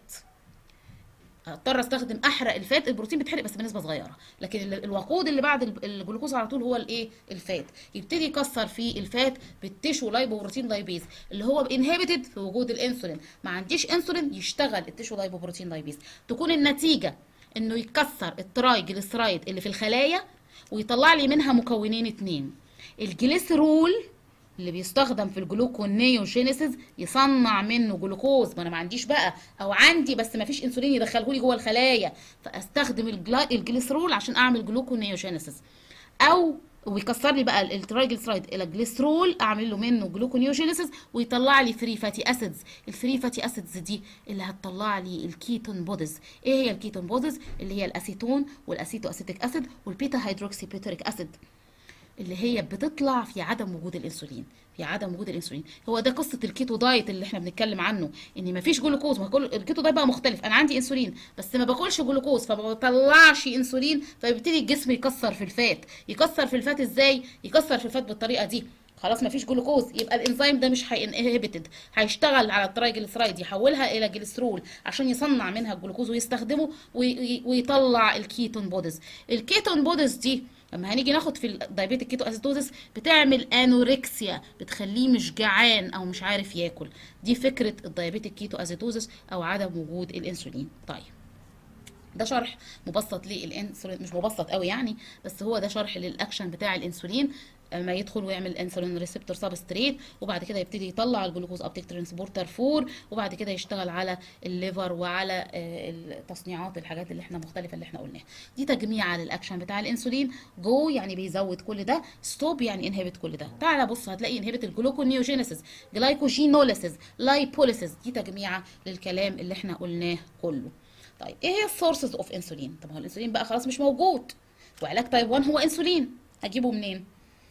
Speaker 1: هضطر استخدم احرق الفات البروتين بيتحرق بس بنسبه صغيره لكن ال- الوقود اللي بعد ال- الجلوكوز على طول هو الايه الفات يبتدي يكسر في الفات بالتيشو لايبوبروتين لايبيز اللي هو انهبيتد في وجود الانسولين ما عنديش انسولين يشتغل التيشو لايبوبروتين لايبيز تكون النتيجه انه يكسر الترايجليسرايد اللي في الخلايا ويطلع لي منها مكونين اتنين الجليسرول اللي بيستخدم في الجلوكونيوجينيسيس يصنع منه جلوكوز ما انا ما عنديش بقى او عندي بس ما فيش انسولين يدخله لي جوه الخلايا فاستخدم الجلا- الجليسرول عشان اعمل جلوكونيوجينيسيس او ويكسر لي بقى الترايجليسرايد الى جليسرول اعمل له منه جلوكونيوجينيسيس ويطلع لي 3 فاتي اسيدز ال 3 فاتي اسيدز دي اللي هتطلع لي الكيتون بوديز ايه هي الكيتون بوديز اللي هي الاسيتون والاسيتو اسيتيك اسيد والبيتا هيدروكسي بيوتريك اسيد اللي هي بتطلع في عدم وجود الانسولين في عدم وجود الانسولين هو ده قصه الكيتو دايت اللي احنا بنتكلم عنه ان مفيش جلوكوز ما كل الكيتو دايت بقى مختلف انا عندي انسولين بس ما باكلش جلوكوز فما بطلعش انسولين فبيبتدي الجسم يكسر في الفات يكسر في الفات ازاي يكسر في الفات بالطريقه دي خلاص مفيش جلوكوز يبقى الانزيم ده مش هينهبتد هيشتغل على الترايجليسرايد يحولها الى جليسرول عشان يصنع منها الجلوكوز ويستخدمه وي- ويطلع الكيتون بوديز الكيتون بوديز دي لما هنيجي ناخد في الدايبيتيك كيتو اسيدوزس بتعمل انوركسيا بتخليه مش جعان او مش عارف ياكل دي فكره الدايبيتيك كيتو اسيدوزس او عدم وجود الانسولين طيب ده شرح مبسط للانسولين مش مبسط قوي يعني بس هو ده شرح للاكشن بتاع الانسولين ما يدخل ويعمل انسولين ريسبتور سبستريت وبعد كده يبتدي يطلع الجلوكوز ابتيك ترانسبورتر 4 وبعد كده يشتغل على الليفر وعلى آه، التصنيعات الحاجات اللي احنا مختلفه اللي احنا قلناها دي تجميعه للاكشن بتاع الانسولين جو يعني بيزود كل ده ستوب يعني انهبت كل ده تعالى بص هتلاقي انهبت الجلوكونيوجينيسيس جلايكوجينوليسيس لايبوليسيس دي تجميعه للكلام اللي احنا قلناه كله طيب ايه هي السورسز اوف انسولين طب هو الانسولين بقى خلاص مش موجود وعلاج تايب 1 هو انسولين اجيبه منين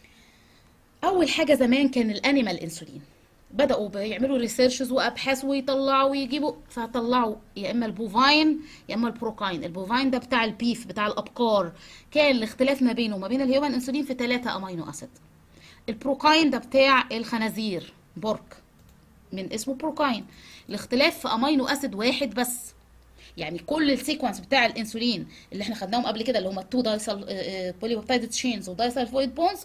Speaker 1: اول حاجه زمان كان الانيمال انسولين بداوا بيعملوا ريسيرشز وابحاث ويطلعوا ويجيبوا فطلعوا يا اما البوفاين يا اما البروكاين البوفاين ده بتاع البيف بتاع الابقار كان الاختلاف ما بينه وما بين الهيومن انسولين في 3 امينو اسيد البروكاين ده بتاع الخنازير بورك من اسمه بروكاين الاختلاف في امينو اسيد واحد بس يعني كل السيكونس بتاع الانسولين اللي احنا خدناهم قبل كده اللي هم التو دايسل بوليبيبتايد تشينز ودايسلفويد بونز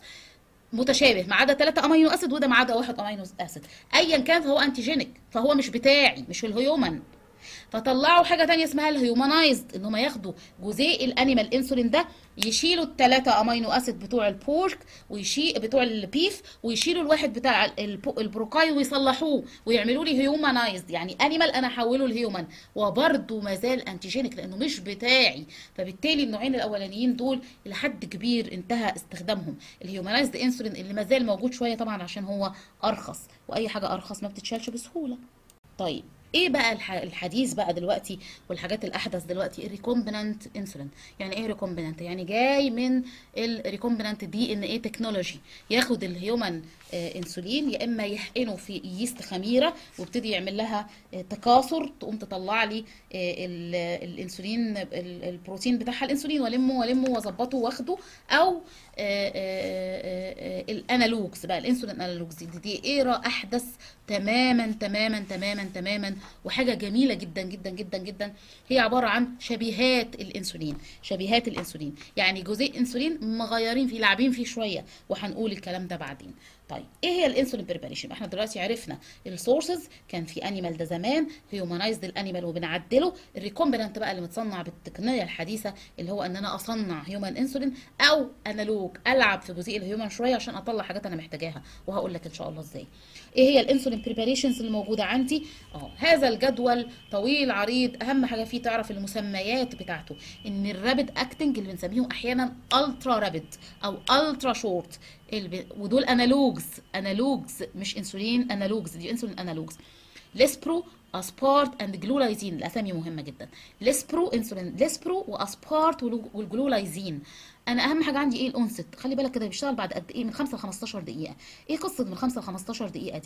Speaker 1: متشابه ما عدا 3 امينو اسيد وده ما عدا واحد امينو اسيد ايا كان فهو انتيجينيك فهو مش بتاعي مش الهيومن فطلعوا حاجه تانية اسمها الهيومنايزد ان هم ياخدوا جزيء الانيمال انسولين ده يشيلوا الثلاثه امينو اسيد بتوع البورك ويشيل بتوع البيف ويشيلوا الواحد بتاع الب- البروكاي ويصلحوه ويعملوا لي هيومنايزد يعني انيمال انا احوله لهيومن وبرده ما زال انتيجينيك لانه مش بتاعي فبالتالي النوعين الاولانيين دول لحد كبير انتهى استخدامهم الهيومنايزد انسولين اللي ما زال موجود شويه طبعا عشان هو ارخص واي حاجه ارخص ما بتتشالش بسهوله طيب ايه بقى الح- الحديث بقى دلوقتي والحاجات الاحدث دلوقتي الريكومبينانت انسولين يعني ايه ريكومبينانت يعني جاي من الريكومبينانت دي ان ايه تكنولوجي ياخد الهيومن آه، انسولين يا اما يحقنه في يست خميره ويبتدي يعمل لها آه، تكاثر تقوم تطلع لي آه، ال- الانسولين ال- البروتين بتاعها الانسولين والمه والمه واظبطه واخده او آه، آه، آه، آه، الانالوجز بقى الانسولين انالوجز دي, دي ايرا احدث تماما تماما تماما تماما وحاجه جميله جدا جدا جدا جدا هي عباره عن شبيهات الانسولين شبيهات الانسولين يعني جزيء انسولين مغيرين فيه لاعبين فيه شويه وهنقول الكلام ده بعدين طيب ايه هي الانسولين بريباريشن احنا دلوقتي عرفنا السورسز كان في انيمال ده زمان هيومنايزد الانيمال وبنعدله الريكومبينانت بقى اللي متصنع بالتقنيه الحديثه اللي هو ان انا اصنع هيومن انسولين او انالوج العب في جزيء الهيومن شويه عشان اطلع حاجات انا محتاجاها وهقول لك ان شاء الله ازاي ايه هي الانسولين بريباريشنز اللي موجوده عندي اه هذا الجدول طويل عريض اهم حاجه فيه تعرف المسميات بتاعته ان الرابد اكتنج اللي بنسميهم احيانا الترا رابد او الترا شورت ودول انالوجز انالوجز مش انسولين انالوجز دي انسولين انالوجز ليسبرو اسبارت اند جلولايزين الاسامي مهمه جدا ليسبرو انسولين ليسبرو واسبارت والجلولايزين انا اهم حاجه عندي ايه الانست خلي بالك كده بيشتغل بعد قد ايه من 5 ل 15 دقيقه ايه قصه من 5 ل 15 دقيقه دي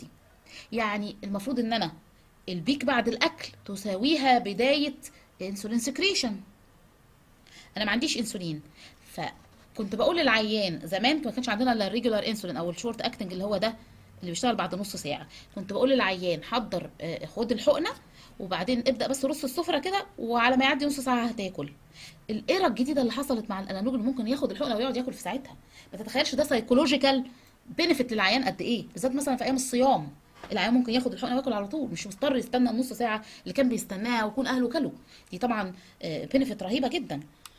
Speaker 1: يعني المفروض ان انا البيك بعد الاكل تساويها بدايه انسولين سكريشن انا ما عنديش انسولين فكنت بقول للعيان زمان ما كانش عندنا الا الريجولار انسولين او الشورت اكتنج اللي هو ده اللي بيشتغل بعد نص ساعه كنت بقول للعيان حضر آه، خد الحقنه وبعدين ابدا بس رص السفره كده وعلى ما يعدي نص ساعه هتاكل الايرا الجديده اللي حصلت مع الانالوج اللي ممكن ياخد الحقنه ويقعد ياكل في ساعتها ما تتخيلش ده سايكولوجيكال بينفيت للعيان قد ايه بالذات مثلا في ايام الصيام العيان ممكن ياخد الحقنه وياكل على طول مش مضطر يستنى النص ساعه اللي كان بيستناها ويكون اهله كلوا دي طبعا بينفيت رهيبه جدا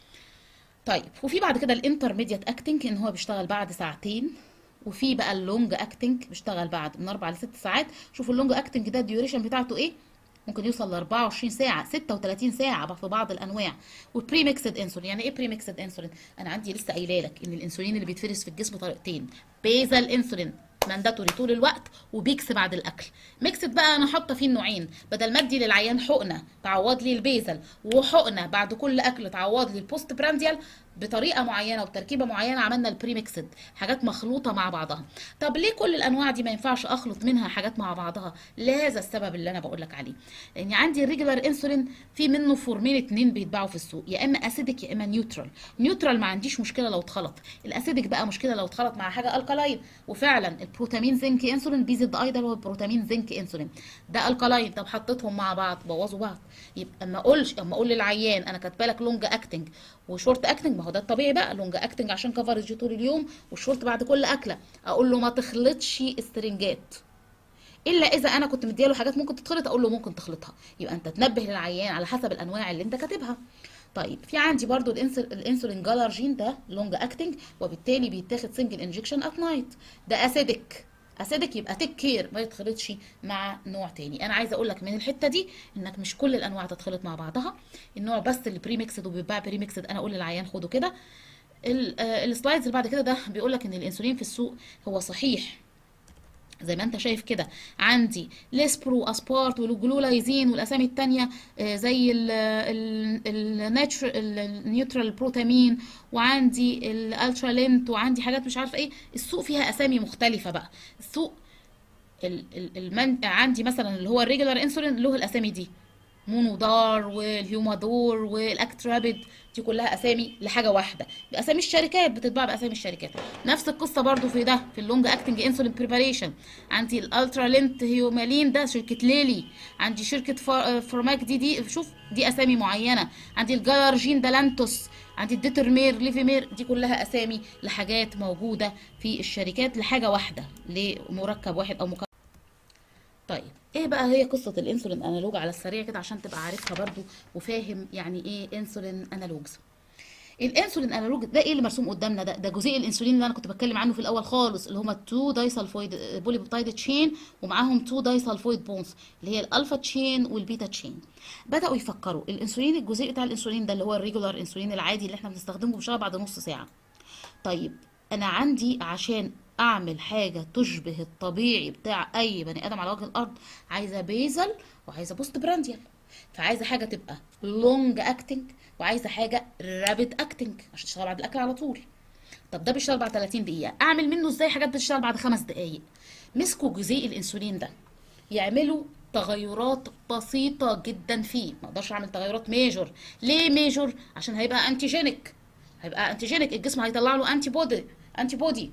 Speaker 1: طيب وفي بعد كده الانترميديت اكتنج ان هو بيشتغل بعد ساعتين وفي بقى اللونج اكتنج بيشتغل بعد من 4 ل 6 ساعات شوفوا اللونج اكتنج ده الديوريشن بتاعته ايه ممكن يوصل ل 24 ساعه 36 ساعه في بعض الانواع والبري ميكسد انسولين يعني ايه بري ميكسد انسولين انا عندي لسه قايله لك ان الانسولين اللي بيتفرز في الجسم طريقتين بيزل انسولين مانداتوري طول الوقت وبيكس بعد الاكل ميكسد بقى انا حاطه فيه النوعين بدل ما ادي للعيان حقنه تعوض لي البيزل وحقنه بعد كل اكل تعوض لي البوست برانديال بطريقه معينه وبتركيبه معينه عملنا البري ميكسد حاجات مخلوطه مع بعضها طب ليه كل الانواع دي ما ينفعش اخلط منها حاجات مع بعضها لهذا السبب اللي انا بقول لك عليه لان عندي الريجولار انسولين في منه فورمين اتنين بيتباعوا في السوق يا اما اسيدك يا اما نيوترال نيوترال ما عنديش مشكله لو اتخلط الاسيدك بقى مشكله لو اتخلط مع حاجه الكالاين وفعلا البروتامين زنك انسولين بيزد اي ده هو البروتامين زنك انسولين ده الكالاين طب حطيتهم مع بعض بوظوا بعض يبقى اما اقولش اما اقول للعيان انا كاتبه لك لونج اكتنج وشورت اكتنج ما هو ده الطبيعي بقى لونج اكتنج عشان كفرج طول اليوم والشورت بعد كل اكله اقول له ما تخلطش استرنجات الا اذا انا كنت مدياله حاجات ممكن تتخلط اقول له ممكن تخلطها يبقى انت تنبه للعيان على حسب الانواع اللي انت كاتبها طيب في عندي برضو الانسل الانسولين جالارجين ده لونج اكتنج وبالتالي بيتاخد سنجل انجكشن ات نايت ده اسيدك اسيدك يبقى تيك كير ما يتخلطش مع نوع تاني انا عايزه اقول لك من الحته دي انك مش كل الانواع تتخلط مع بعضها النوع بس اللي بري ميكسد وبيتباع بري ميكسد انا اقول للعيان خده كده ال- آه، السلايدز اللي بعد كده ده بيقول لك ان الانسولين في السوق هو صحيح زي ما انت شايف كده عندي ليسبرو اسبارت والجلولايزين والاسامي التانية آه، زي النيوترال بروتامين وعندي الالترالينت وعندي حاجات مش عارفه ايه السوق فيها اسامي مختلفه بقى السوق ال- ال- المن... عندي مثلا اللي هو الريجولار انسولين له الاسامي دي مونودار والهيومادور والاكترابيد دي كلها اسامي لحاجه واحده باسامي الشركات بتتباع باسامي الشركات نفس القصه برضو في ده في اللونج اكتنج انسولين بريباريشن عندي الالترا لينت هيومالين ده شركه ليلي عندي شركه فار- فورماك دي دي شوف دي اسامي معينه عندي الجالارجين ده لانتوس عندي الديترمير ليفيمير دي كلها اسامي لحاجات موجوده في الشركات لحاجه واحده لمركب واحد او مكون طيب ايه بقى هي قصه الانسولين انالوج على السريع كده عشان تبقى عارفها برضو وفاهم يعني ايه انسولين انالوجز الانسولين انالوج ده ايه اللي مرسوم قدامنا ده ده جزيء الانسولين اللي انا كنت بتكلم عنه في الاول خالص اللي هما 2 دايسلفويد بوليبيبتايد تشين ومعاهم 2 دايسلفويد بونز اللي هي الالفا تشين والبيتا تشين بداوا يفكروا الانسولين الجزيء بتاع الانسولين ده اللي هو الريجولار انسولين العادي اللي احنا بنستخدمه بشغل بعد نص ساعه طيب انا عندي عشان اعمل حاجه تشبه الطبيعي بتاع اي بني ادم على وجه الارض عايزه بيزل وعايزه بوست برانديال فعايزه حاجه تبقى لونج اكتنج وعايزه حاجه رابid اكتنج عشان تشتغل بعد الاكل على طول طب ده بيشتغل بعد 30 دقيقه اعمل منه ازاي حاجات بتشتغل بعد خمس دقائق مسكوا جزيء الانسولين ده يعملوا تغيرات بسيطة جدا فيه ما اقدرش اعمل تغيرات ميجور ليه ميجور عشان هيبقى انتيجينيك هيبقى انتيجينيك الجسم هيطلع له انتي بودي انتي بودي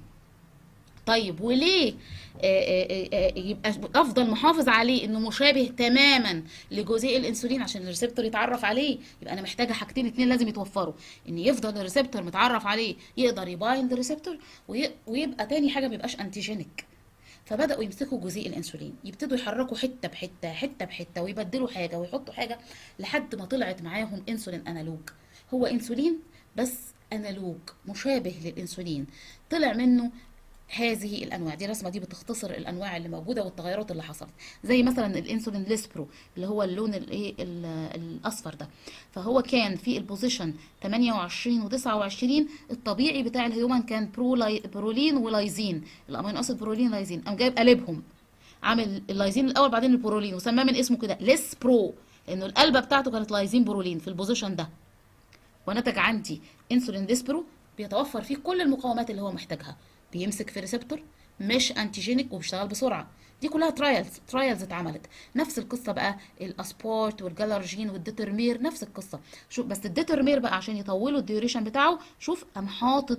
Speaker 1: طيب وليه آه، آه، آه، يبقى افضل محافظ عليه انه مشابه تماما لجزيء الانسولين عشان الريسبتور يتعرف عليه يبقى انا محتاجه حاجتين اتنين لازم يتوفروا ان يفضل الريسبتور متعرف عليه يقدر يبايند الريسبتور ويبقى تاني حاجه ما يبقاش انتيجينيك فبداوا يمسكوا جزيء الانسولين يبتدوا يحركوا حته بحته حته بحته ويبدلوا حاجه ويحطوا حاجه لحد ما طلعت معاهم انسولين انالوج هو انسولين بس انالوج مشابه للانسولين طلع منه هذه الانواع دي الرسمه دي بتختصر الانواع اللي موجوده والتغيرات اللي حصلت زي مثلا الانسولين ليسبرو اللي هو اللون الايه ال- الاصفر ده فهو كان في البوزيشن 28 و29 الطبيعي بتاع الهيومن كان برولاي برولين ولايزين الامينو اسيد برولين لايزين قام جايب قلبهم عامل اللايزين الاول بعدين البرولين وسماه من اسمه كده ليس برو لانه القلبه بتاعته كانت لايزين برولين في البوزيشن ده ونتج عندي انسولين ديسبرو بيتوفر فيه كل المقاومات اللي هو محتاجها بيمسك في ريسبتور مش انتيجينيك وبيشتغل بسرعه دي كلها ترايلز ترايلز اتعملت نفس القصه بقى الاسبورت والجالرجين والديترمير نفس القصه شوف بس الديترمير بقى عشان يطولوا الديوريشن بتاعه شوف قام حاطط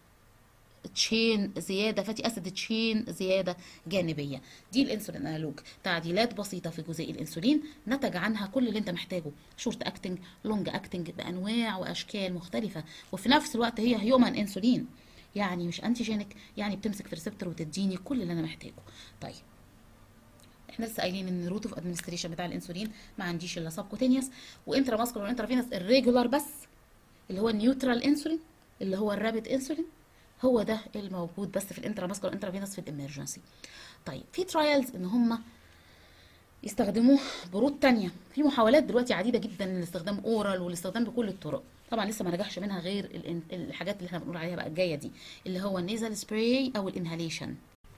Speaker 1: تشين زياده فاتي اسيد تشين زياده جانبيه دي الانسولين انالوج تعديلات بسيطه في جزيء الانسولين نتج عنها كل اللي انت محتاجه شورت اكتنج لونج اكتنج بانواع واشكال مختلفه وفي نفس الوقت هي هيومن انسولين يعني مش انتيجينيك يعني بتمسك في ريسبتور وتديني كل اللي انا محتاجه طيب احنا لسه قايلين ان الروت اوف ادمنستريشن بتاع الانسولين ما عنديش الا سبكوتينيوس وانترا ماسكولار وانترافينوس الريجولار بس اللي هو النيوترال انسولين اللي هو الرابid انسولين هو ده الموجود بس في الانترا ماسكولار انترافينوس في الامرجنسي طيب في ترايلز ان هم يستخدموه برود تانية في محاولات دلوقتي عديدة جدا للاستخدام اورال والاستخدام بكل الطرق طبعا لسه ما نجحش منها غير الإن- الحاجات اللي احنا بنقول عليها بقى الجاية دي اللي هو النيزل سبراي او الانهاليشن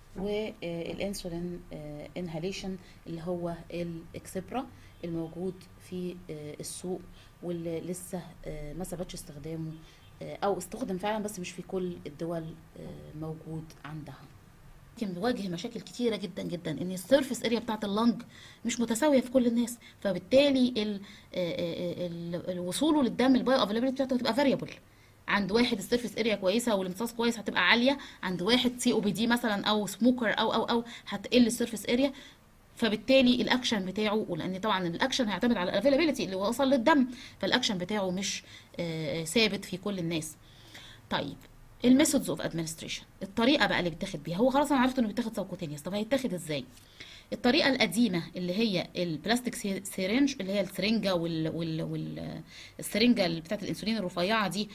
Speaker 1: والانسولين انهاليشن اللي هو الاكسبرا الموجود في آه، السوق واللي لسه آه، ما ثبتش استخدامه آه، او استخدم فعلا بس مش في كل الدول آه، موجود عندها يمكن بيواجه مشاكل كتيره جدا جدا ان السيرفيس اريا بتاعت اللنج مش متساويه في كل الناس فبالتالي ال- آه، آه، ال- ال- وصوله للدم البايو افيلابيلتي بتاعته هتبقى فاريبل عند واحد السيرفيس اريا كويسه والامتصاص كويس هتبقى عاليه عند واحد سي او بي دي مثلا او سموكر او او او هتقل السيرفيس اريا فبالتالي الاكشن بتاعه ولان طبعا الاكشن هيعتمد على الافيلابيلتي اللي وصل للدم فالاكشن بتاعه مش آه، ثابت في كل الناس طيب الميثودز اوف ادمنستريشن الطريقه بقى اللي بيتاخد بيها هو خلاص انا عرفت انه بيتاخد سبكوتينيوس طب هيتاخد ازاي الطريقه القديمه اللي هي البلاستيك سي- سيرنج اللي هي السرنجه وال وال وال السرنجه اللي بتاعت الانسولين الرفيعه دي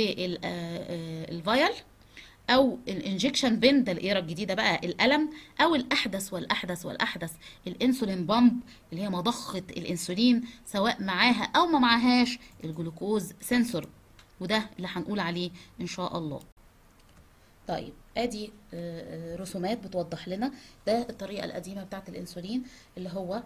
Speaker 1: والفايل او الانجكشن بين ده الايرا الجديده بقى القلم او الاحدث والاحدث والاحدث الانسولين بامب اللي هي مضخه الانسولين سواء معاها او ما معاهاش الجلوكوز سنسور وده اللي هنقول عليه ان شاء الله طيب ادي آه، آه، رسومات بتوضح لنا ده الطريقه القديمه بتاعه الانسولين اللي هو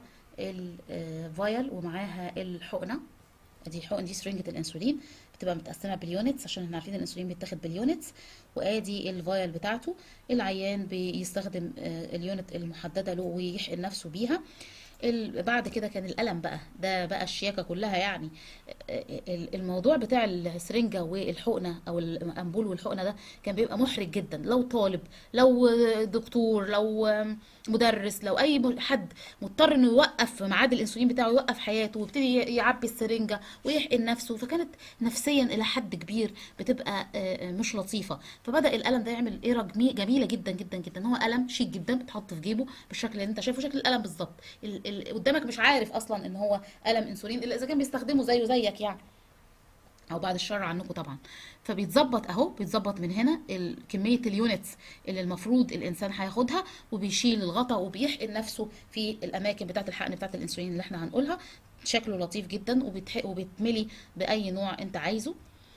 Speaker 1: الفايل ومعاها الحقنه ادي الحقن دي سرنجه الانسولين بتبقى متقسمه باليونتس عشان احنا عارفين الانسولين بيتاخد باليونتس وادي الفايل بتاعته العيان بيستخدم آه، اليونت المحدده له ويحقن نفسه بيها ال- بعد كده كان القلم بقى ده بقى الشياكه كلها يعني ال- الموضوع بتاع السرنجه والحقنه او الامبول والحقنه ده كان بيبقى محرج جدا لو طالب لو دكتور لو مدرس لو اي م- حد مضطر انه يوقف في ميعاد الانسولين بتاعه يوقف حياته ويبتدي يعبي السرنجه ويحقن نفسه فكانت نفسيا الى حد كبير بتبقى آه، آه، مش لطيفه فبدا القلم ده يعمل ايرا جمي- جميله جدا جدا جدا هو قلم شيك جدا بتحط في جيبه بالشكل اللي انت شايفه شكل القلم بالظبط ال- ال- قدامك مش عارف اصلا ان هو قلم انسولين الا اذا كان بيستخدمه زيه زيك يعني او بعد الشر عنكم طبعا فبيتظبط اهو بيتظبط من هنا ال- كميه اليونتس اللي المفروض الانسان هياخدها وبيشيل الغطاء وبيحقن نفسه في الاماكن بتاعه الحقن بتاعه الانسولين اللي احنا هنقولها شكله لطيف جدا وبيتحق وبيتملي باي نوع انت عايزه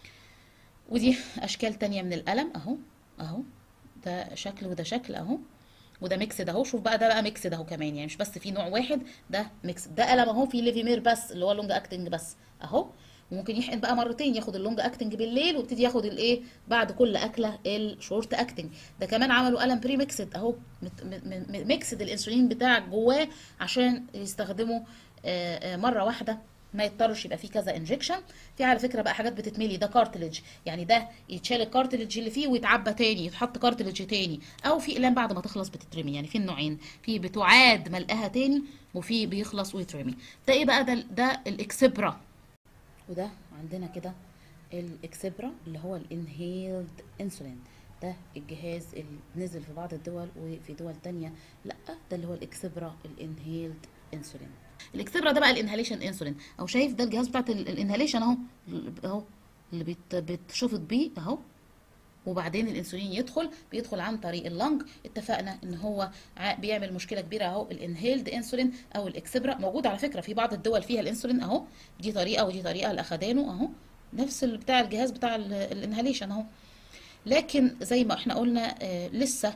Speaker 1: ودي اشكال تانية من القلم اهو اهو ده شكل وده شكل اهو وده ميكس ده اهو شوف بقى ده بقى ميكس ده اهو كمان يعني مش بس في نوع واحد ده ميكس ده قلم اهو في ليفيمير بس اللي هو لونج اكتنج بس اهو وممكن يحقن بقى مرتين ياخد اللونج اكتنج بالليل ويبتدي ياخد الايه بعد كل اكله الشورت اكتنج ده كمان عملوا قلم بري ميكسد اهو مت- م- م- ميكسد الانسولين بتاعك جواه عشان يستخدمه آه، آه، مره واحده ما يضطرش يبقى فيه كذا انجكشن في على فكره بقى حاجات بتتملي ده كارتلج يعني ده يتشال الكارتلج اللي فيه ويتعبى تاني يتحط كارتلج تاني او في اقلام بعد ما تخلص بتترمي يعني في النوعين في بتعاد ملقاها تاني وفي بيخلص ويترمي ده ايه بقى ده ده الاكسبرا وده عندنا كده الاكسبرا اللي هو الانهيلد انسولين ده الجهاز اللي نزل في بعض الدول وفي دول تانية لا ده اللي هو الاكسبرا الانهيلد انسولين الاكسبرا ده بقى الانهاليشن انسولين او شايف ده الجهاز بتاعت ال- الانهاليشن اهو اهو اللي بيت- بيتشفط بيه اهو وبعدين الانسولين يدخل بيدخل عن طريق اللنج اتفقنا ان هو ع- بيعمل مشكله كبيره اهو الانهيلد انسولين او الاكسبرا موجود على فكره في بعض الدول فيها الانسولين اهو دي طريقه ودي طريقه الاخدانه اهو نفس ال- بتاع الجهاز بتاع ال- الانهاليشن اهو لكن زي ما احنا قلنا آه، لسه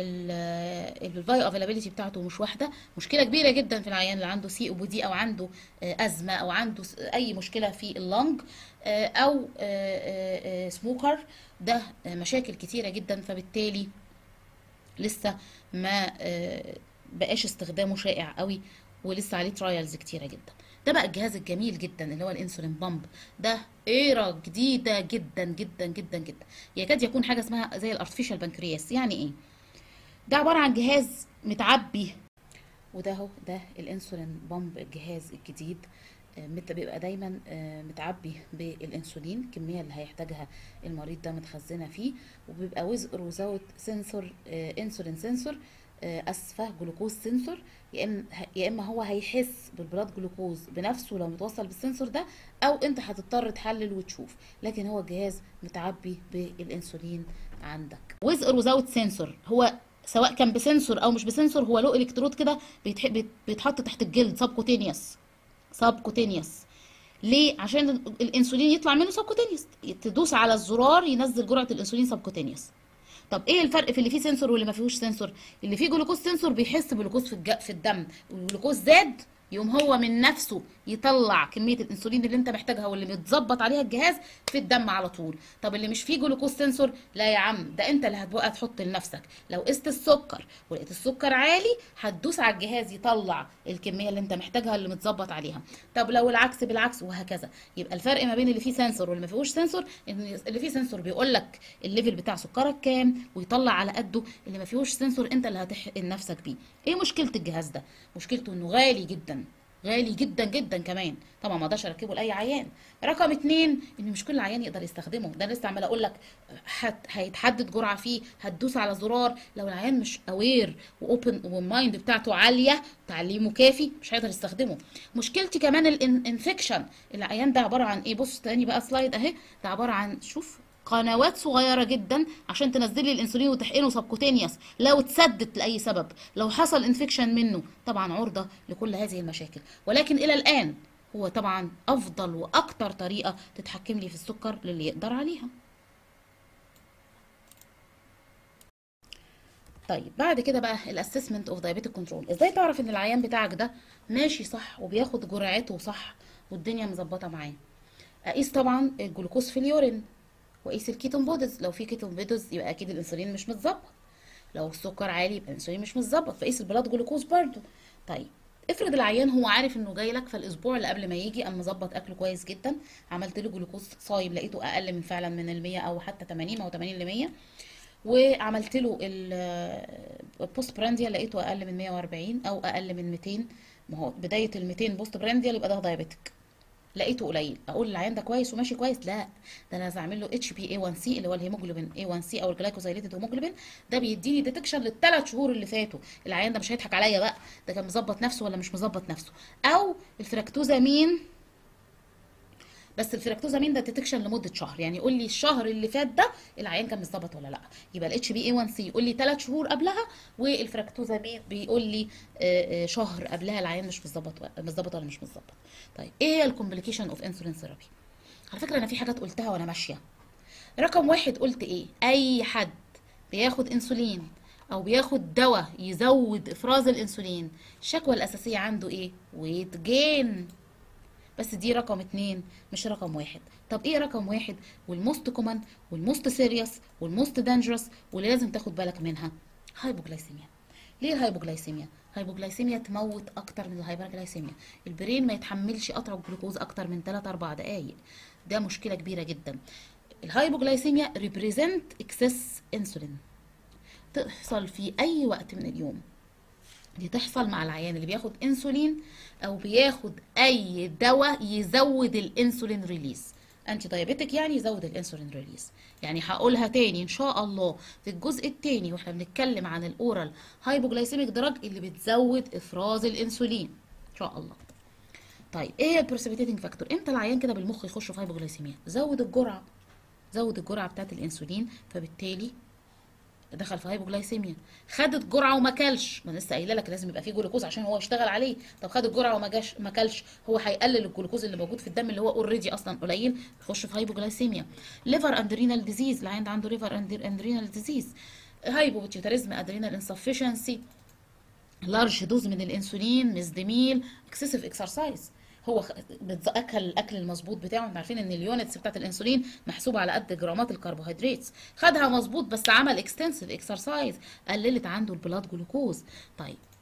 Speaker 1: الفايو افيلابيلتي بتاعته مش واحده مشكله كبيره جدا في العيان اللي عنده سي او بي دي او عنده آه، ازمه او عنده س- اي مشكله في اللنج آه، او آه، آه، آه، سموكر ده آه، مشاكل كتيره جدا فبالتالي لسه ما آه، بقاش استخدامه شائع قوي ولسه عليه ترايلز كتيره جدا ده بقى الجهاز الجميل جدا اللي هو الانسولين بامب ده ايرا جديده جدا جدا جدا جدا يكاد يكون حاجه اسمها زي الارتفيشال بنكرياس يعني ايه ده عباره عن جهاز متعبي وده اهو ده الانسولين بامب الجهاز الجديد آه، مت- بيبقى دايما آه، متعبي بالانسولين الكميه اللي هيحتاجها المريض ده متخزنه فيه وبيبقى ويز اور وزاوت سنسور انسولين سنسور اسفه جلوكوز سنسور يا اما يا اما هو هيحس بالبلاد جلوكوز بنفسه لو متوصل بالسنسور ده او انت هتضطر تحلل وتشوف لكن هو جهاز متعبي بالانسولين عندك ويز اور وزاوت سنسور هو سواء كان بسنسور او مش بسنسور هو له الكترود كده بيتح- بيت- بيتحط تحت الجلد سبكوتينيوس سبكوتينيوس ليه عشان ال- الانسولين يطلع منه سبكوتينيوس تدوس على الزرار ينزل جرعه الانسولين سبكوتينيوس طب ايه الفرق في اللي فيه سنسور واللي ما فيهوش سنسور اللي فيه جلوكوز سنسور بيحس بالجلوكوز في الج... في الدم والجلوكوز زاد يقوم هو من نفسه يطلع كميه الانسولين اللي انت محتاجها واللي متظبط عليها الجهاز في الدم على طول طب اللي مش فيه جلوكوز سنسور لا يا عم ده انت اللي هتبقى تحط لنفسك لو قست السكر ولقيت السكر عالي هتدوس على الجهاز يطلع الكميه اللي انت محتاجها اللي متظبط عليها طب لو العكس بالعكس وهكذا يبقى الفرق ما بين اللي فيه سنسور واللي ما فيهوش سنسور ان اللي فيه سنسور بيقول لك الليفل بتاع سكرك كام ويطلع على قده اللي ما فيهوش سنسور انت اللي هتحقن نفسك بيه ايه مشكله الجهاز ده مشكلته انه غالي جدا غالي جدا جدا كمان طبعا ما اقدرش اركبه لاي عيان رقم اتنين ان مش كل عيان يقدر يستخدمه ده أنا لسه عماله اقول لك هت... هيتحدد جرعه فيه هتدوس على زرار لو العيان مش اوير واوبن والمايند بتاعته عاليه تعليمه كافي مش هيقدر يستخدمه مشكلتي كمان الانفكشن العيان ده عباره عن ايه بص تاني بقى سلايد اهي ده عباره عن شوف قنوات صغيرة جدا عشان تنزلي الانسولين وتحقنه سبكوتينيوس لو اتسدت لأي سبب لو حصل انفكشن منه طبعا عرضة لكل هذه المشاكل ولكن إلى الآن هو طبعا أفضل وأكتر طريقة تتحكم لي في السكر للي يقدر عليها طيب بعد كده بقى الاسسمنت اوف دايابيتيك كنترول ازاي تعرف ان العيان بتاعك ده ماشي صح وبياخد جرعاته صح والدنيا مظبطه معاه اقيس طبعا الجلوكوز في اليورين واقيس الكيتون بودز لو في كيتون بودز يبقى اكيد الانسولين مش متظبط لو السكر عالي يبقى الانسولين مش متظبط فقيس البلاد جلوكوز برضو طيب افرض العيان هو عارف انه جاي لك فالاسبوع اللي قبل ما يجي قام مظبط اكله كويس جدا عملت له جلوكوز صايم لقيته اقل من فعلا من ال 100 او حتى 80 او 80 ل 100 وعملت له البوست برانديا لقيته اقل من 140 او اقل من 200 ما هو بدايه ال 200 بوست برانديا يبقى ده دايابيتك لقيته قليل اقول العيان ده كويس وماشي كويس لا ده انا لازم اعمل له اتش بي اي 1 سي اللي هو الهيموجلوبين اي 1 سي او الجلايكوزايليتد هيموجلوبين ده بيديني ديتكشن للثلاث شهور اللي فاتوا العيان ده مش هيضحك عليا بقى ده كان مظبط نفسه ولا مش مظبط نفسه او الفراكتوزامين بس الفراكتوزامين ده ديتكشن لمده شهر يعني يقول لي الشهر اللي فات ده العيان كان مظبط ولا لا يبقى الاتش بي اي 1 سي يقول لي ثلاث شهور قبلها والفراكتوزامين بيقول لي آه، آه، شهر قبلها العيان مش مظبط مظبط ولا مش مظبط طيب ايه هي الكومبليكيشن اوف انسولين ثيرابي على فكره انا في حاجات قلتها وانا ماشيه رقم واحد قلت ايه اي حد بياخد انسولين او بياخد دواء يزود افراز الانسولين الشكوى الاساسيه عنده ايه ويت جين بس دي رقم اتنين مش رقم واحد طب ايه رقم واحد والموست كومن والموست سيريوس والموست دانجرس واللي لازم تاخد بالك منها هايبوجلايسيميا ليه الهايبوجلايسيميا هايبوجلايسيميا تموت اكتر من الهايبرجلايسيميا البرين ما يتحملش قطع الجلوكوز اكتر من 3 4 دقائق ده مشكله كبيره جدا الهايبوجلايسيميا ريبريزنت اكسس انسولين تحصل في اي وقت من اليوم دي تحصل مع العيان اللي بياخد انسولين او بياخد اي دواء يزود الانسولين ريليز انتي دايابيتك يعني يزود الانسولين ريليز يعني هقولها تاني ان شاء الله في الجزء التاني واحنا بنتكلم عن الاورال هايبوجلايسيميك دراج اللي بتزود افراز الانسولين ان شاء الله طيب ايه هي البرسبيتيتنج فاكتور امتى العيان كده بالمخ يخش في هايبوجلايسيميا زود الجرعه زود الجرعه بتاعت الانسولين فبالتالي دخل في هايبوجلايسيميا خد الجرعه وما كلش ما أنا لسه قايله لك لازم يبقى فيه جلوكوز عشان هو يشتغل عليه طب خد الجرعه وما جاش ما كلش هو هيقلل الجلوكوز اللي موجود في الدم اللي هو اوريدي اصلا قليل يخش في هايبوجلايسيميا ليفر اند رينال ديزيز العيان ده عنده ليفر اند رينال ديزيز هايبوبيتيوتاريزم ادرينال انسفشنسي لارج دوز من الانسولين مزدميل اكسسيف اكسرسايز هو خ- بتز- اكل الاكل المظبوط بتاعه انتوا عارفين ان اليونتس بتاعت الانسولين محسوبه على قد جرامات الكربوهيدرات خدها مظبوط بس عمل اكستنسيف اكسرسايز قللت عنده البلاد جلوكوز طيب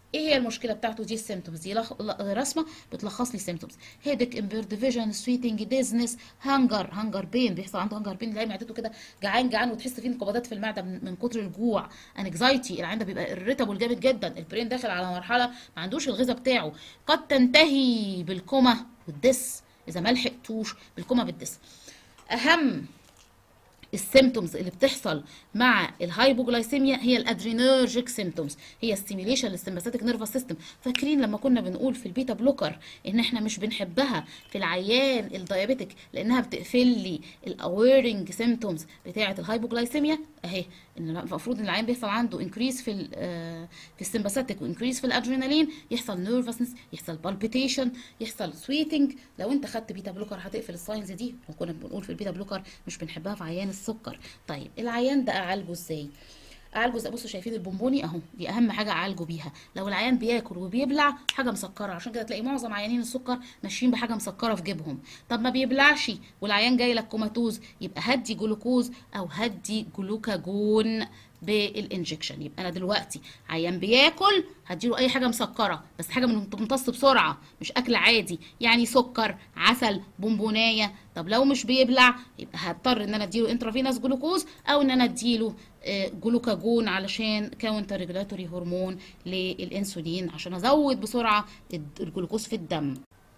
Speaker 1: ايه هي المشكله بتاعته دي السيمتومز دي لخ... ل- رسمه بتلخص لي السيمتومز هيدك امبيرد فيجن سويتنج ديزنس هانجر هانجر بين بيحصل عنده هانجر بين اللي معدته كده جعان جعان وتحس فيه انقباضات في المعده من, من كتر الجوع انكزايتي العين ده بيبقى اريتابل جامد جدا البرين داخل على مرحله ما عندوش الغذاء بتاعه قد تنتهي بالكوما والدس اذا ما لحقتوش بالكوما بالدس اهم السيمتومز اللي بتحصل مع الهايبوجلايسيميا هي الادرينرجيك سيمتومز هي ستيميليشن للسمباثيك نيرفس سيستم فاكرين لما كنا بنقول في البيتا بلوكر ان احنا مش بنحبها في العيان الدايابيتك لانها بتقفل لي الاويرنج سيمتومز بتاعه الهايبوجلايسيميا اهي ان المفروض ان العيان بيحصل عنده انكريز في ال آه، في السمباثيك وانكريز في الادرينالين يحصل نيرفسنس يحصل بالبيتيشن يحصل سويتنج لو انت خدت بيتا بلوكر هتقفل الساينز دي وكنا بنقول في البيتا بلوكر مش بنحبها في عيان السكر طيب العيان ده اعالجه ازاي اعالجه ازاي بصوا شايفين البونبوني اهو دي اهم حاجه اعالجه بيها لو العيان بياكل وبيبلع حاجه مسكره عشان كده تلاقي معظم عيانين السكر ماشيين بحاجه مسكره في جيبهم طب ما بيبلعش والعيان جاي لك كوماتوز يبقى هدي جلوكوز او هدي جلوكاجون بالانجكشن يبقى انا دلوقتي عيان بياكل هديله اي حاجه مسكره بس حاجه من تمتص بسرعه مش اكل عادي يعني سكر عسل بونبونايه طب لو مش بيبلع يبقى هضطر ان انا اديله انترافينوس جلوكوز او ان انا اديله آه، جلوكاجون علشان كاونتر ريجولاتوري هرمون للانسولين عشان ازود بسرعه الد- الجلوكوز في الدم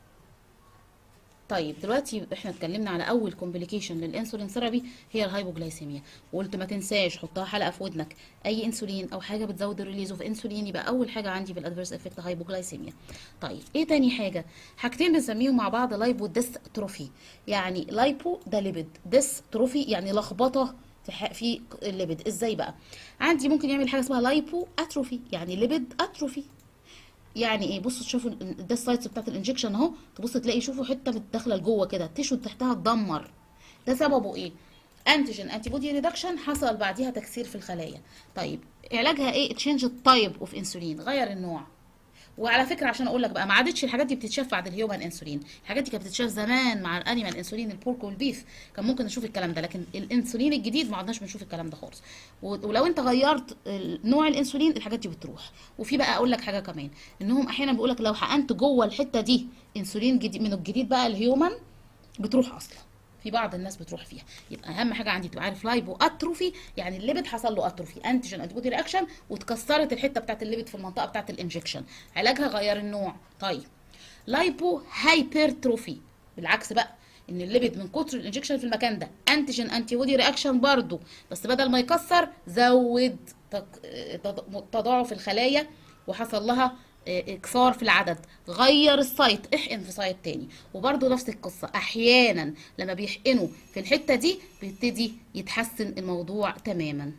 Speaker 1: طيب دلوقتي احنا اتكلمنا على اول كومبليكيشن للانسولين ثيرابي هي الهايبوجلايسيميا وقلت ما تنساش حطها حلقه في ودنك اي انسولين او حاجه بتزود الريليز اوف انسولين يبقى اول حاجه عندي بالادفيرس افكت هايبوجلايسيميا طيب ايه تاني حاجه حاجتين بنسميهم مع بعض لايبو ديستروفي يعني لايبو ده ليبيد ديستروفي يعني لخبطه في ح- في الليبيد ازاي بقى عندي ممكن يعمل حاجه اسمها لايبو اتروفي يعني ليبيد اتروفي يعني ايه بصوا تشوفوا ال- ده السايتس بتاعت الانجكشن اهو تبص تلاقي شوفوا حته متداخله لجوه كده التيشو تحتها اتدمر ده سببه ايه انتيجين انتي بودي ريدكشن حصل بعديها تكسير في الخلايا طيب علاجها ايه تشينج التايب اوف انسولين غير النوع وعلى فكره عشان اقول لك بقى ما عادتش الحاجات دي بتتشاف بعد الهيومن انسولين الحاجات دي كانت بتتشاف زمان مع الانيمال انسولين البورك والبيف كان ممكن نشوف الكلام ده لكن الانسولين الجديد ما عدناش بنشوف الكلام ده خالص و- ولو انت غيرت ال- نوع الانسولين الحاجات دي بتروح وفي بقى اقول لك حاجه كمان انهم احيانا بيقول لك لو حقنت جوه الحته دي انسولين جديد من الجديد بقى الهيومن بتروح اصلا في بعض الناس بتروح فيها يبقى اهم حاجه عندي تبقى عارف لايبو اتروفي يعني الليبيد حصل له اتروفي انتيجين انتي بودي رياكشن واتكسرت الحته بتاعت الليبيد في المنطقه بتاعت الانجكشن علاجها غير النوع طيب لايبو هايبرتروفي بالعكس بقى ان الليبيد من كتر الانجكشن في المكان ده انتيجين انتي بودي رياكشن برضو بس بدل ما يكسر زود تك- تض- تضاعف الخلايا وحصل لها آه، اكسار في العدد غير السايت احقن في سايت تاني وبرضه نفس القصه احيانا لما بيحقنوا في الحته دي بيبتدي يتحسن الموضوع تماما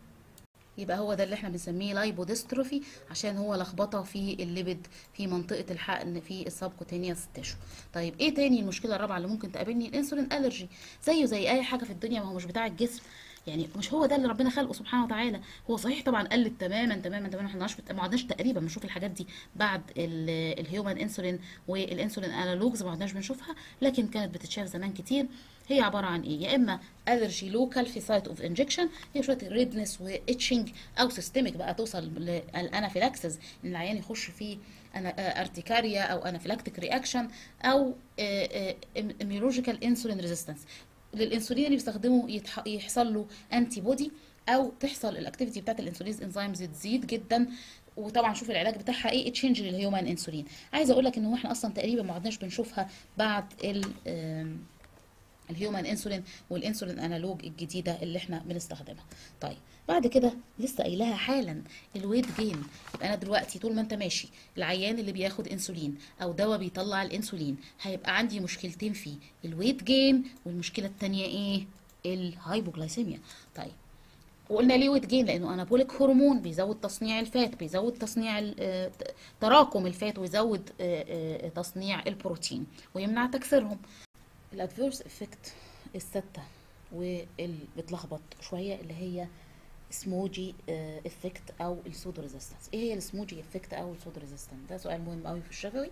Speaker 1: يبقى هو ده اللي احنا بنسميه لايبوديستروفي عشان هو لخبطه في الليبيد في منطقه الحقن في السبكوتينيوس تيشو طيب ايه تاني المشكله الرابعه اللي ممكن تقابلني الانسولين الرجي زيه زي اي حاجه في الدنيا ما هو مش بتاع الجسم يعني مش هو ده اللي ربنا خلقه سبحانه وتعالى هو صحيح طبعا قلت تماما تماما تماما احنا مش ما عدناش تقريبا بنشوف الحاجات دي بعد ال- الهيومن انسولين والانسولين انالوجز ما عدناش بنشوفها لكن كانت بتتشاف زمان كتير هي عباره عن ايه يا اما الرجي لوكال في سايت اوف انجكشن هي شويه ريدنس واتشنج او سيستميك بقى توصل للانافيلاكسز ان العيان يخش فيه أنا ارتكاريا او انافيلاكتيك رياكشن او اميولوجيكال انسولين ريزيستنس للانسولين اللي بيستخدمه يتح... يحصل له انتي بودي او تحصل الاكتيفيتي بتاعت الانسولين انزيمز تزيد جدا وطبعا شوف العلاج بتاعها ايه تشينج للهيومن انسولين عايزه اقول لك ان هو احنا اصلا تقريبا ما عدناش بنشوفها بعد ال آم، الهيومن انسولين والانسولين انالوج الجديده اللي احنا بنستخدمها طيب بعد كده لسه قايلها حالا الويت جين يبقى انا دلوقتي طول ما انت ماشي العيان اللي بياخد انسولين او دواء بيطلع الانسولين هيبقى عندي مشكلتين فيه الويت جين والمشكله التانية ايه الهايبوجلايسيميا طيب وقلنا ليه ويت جين لانه انابوليك هرمون بيزود تصنيع الفات بيزود تصنيع ال- آه، ت- تراكم الفات ويزود آه، آه، تصنيع البروتين ويمنع تكسيرهم الادفيرس افكت الستة واللي بتلخبط شوية اللي هي سموجي افكت او السودو ريزيستنس ايه هي السموجي افكت او السودو ريزيستنس ده سؤال مهم قوي في الشفوي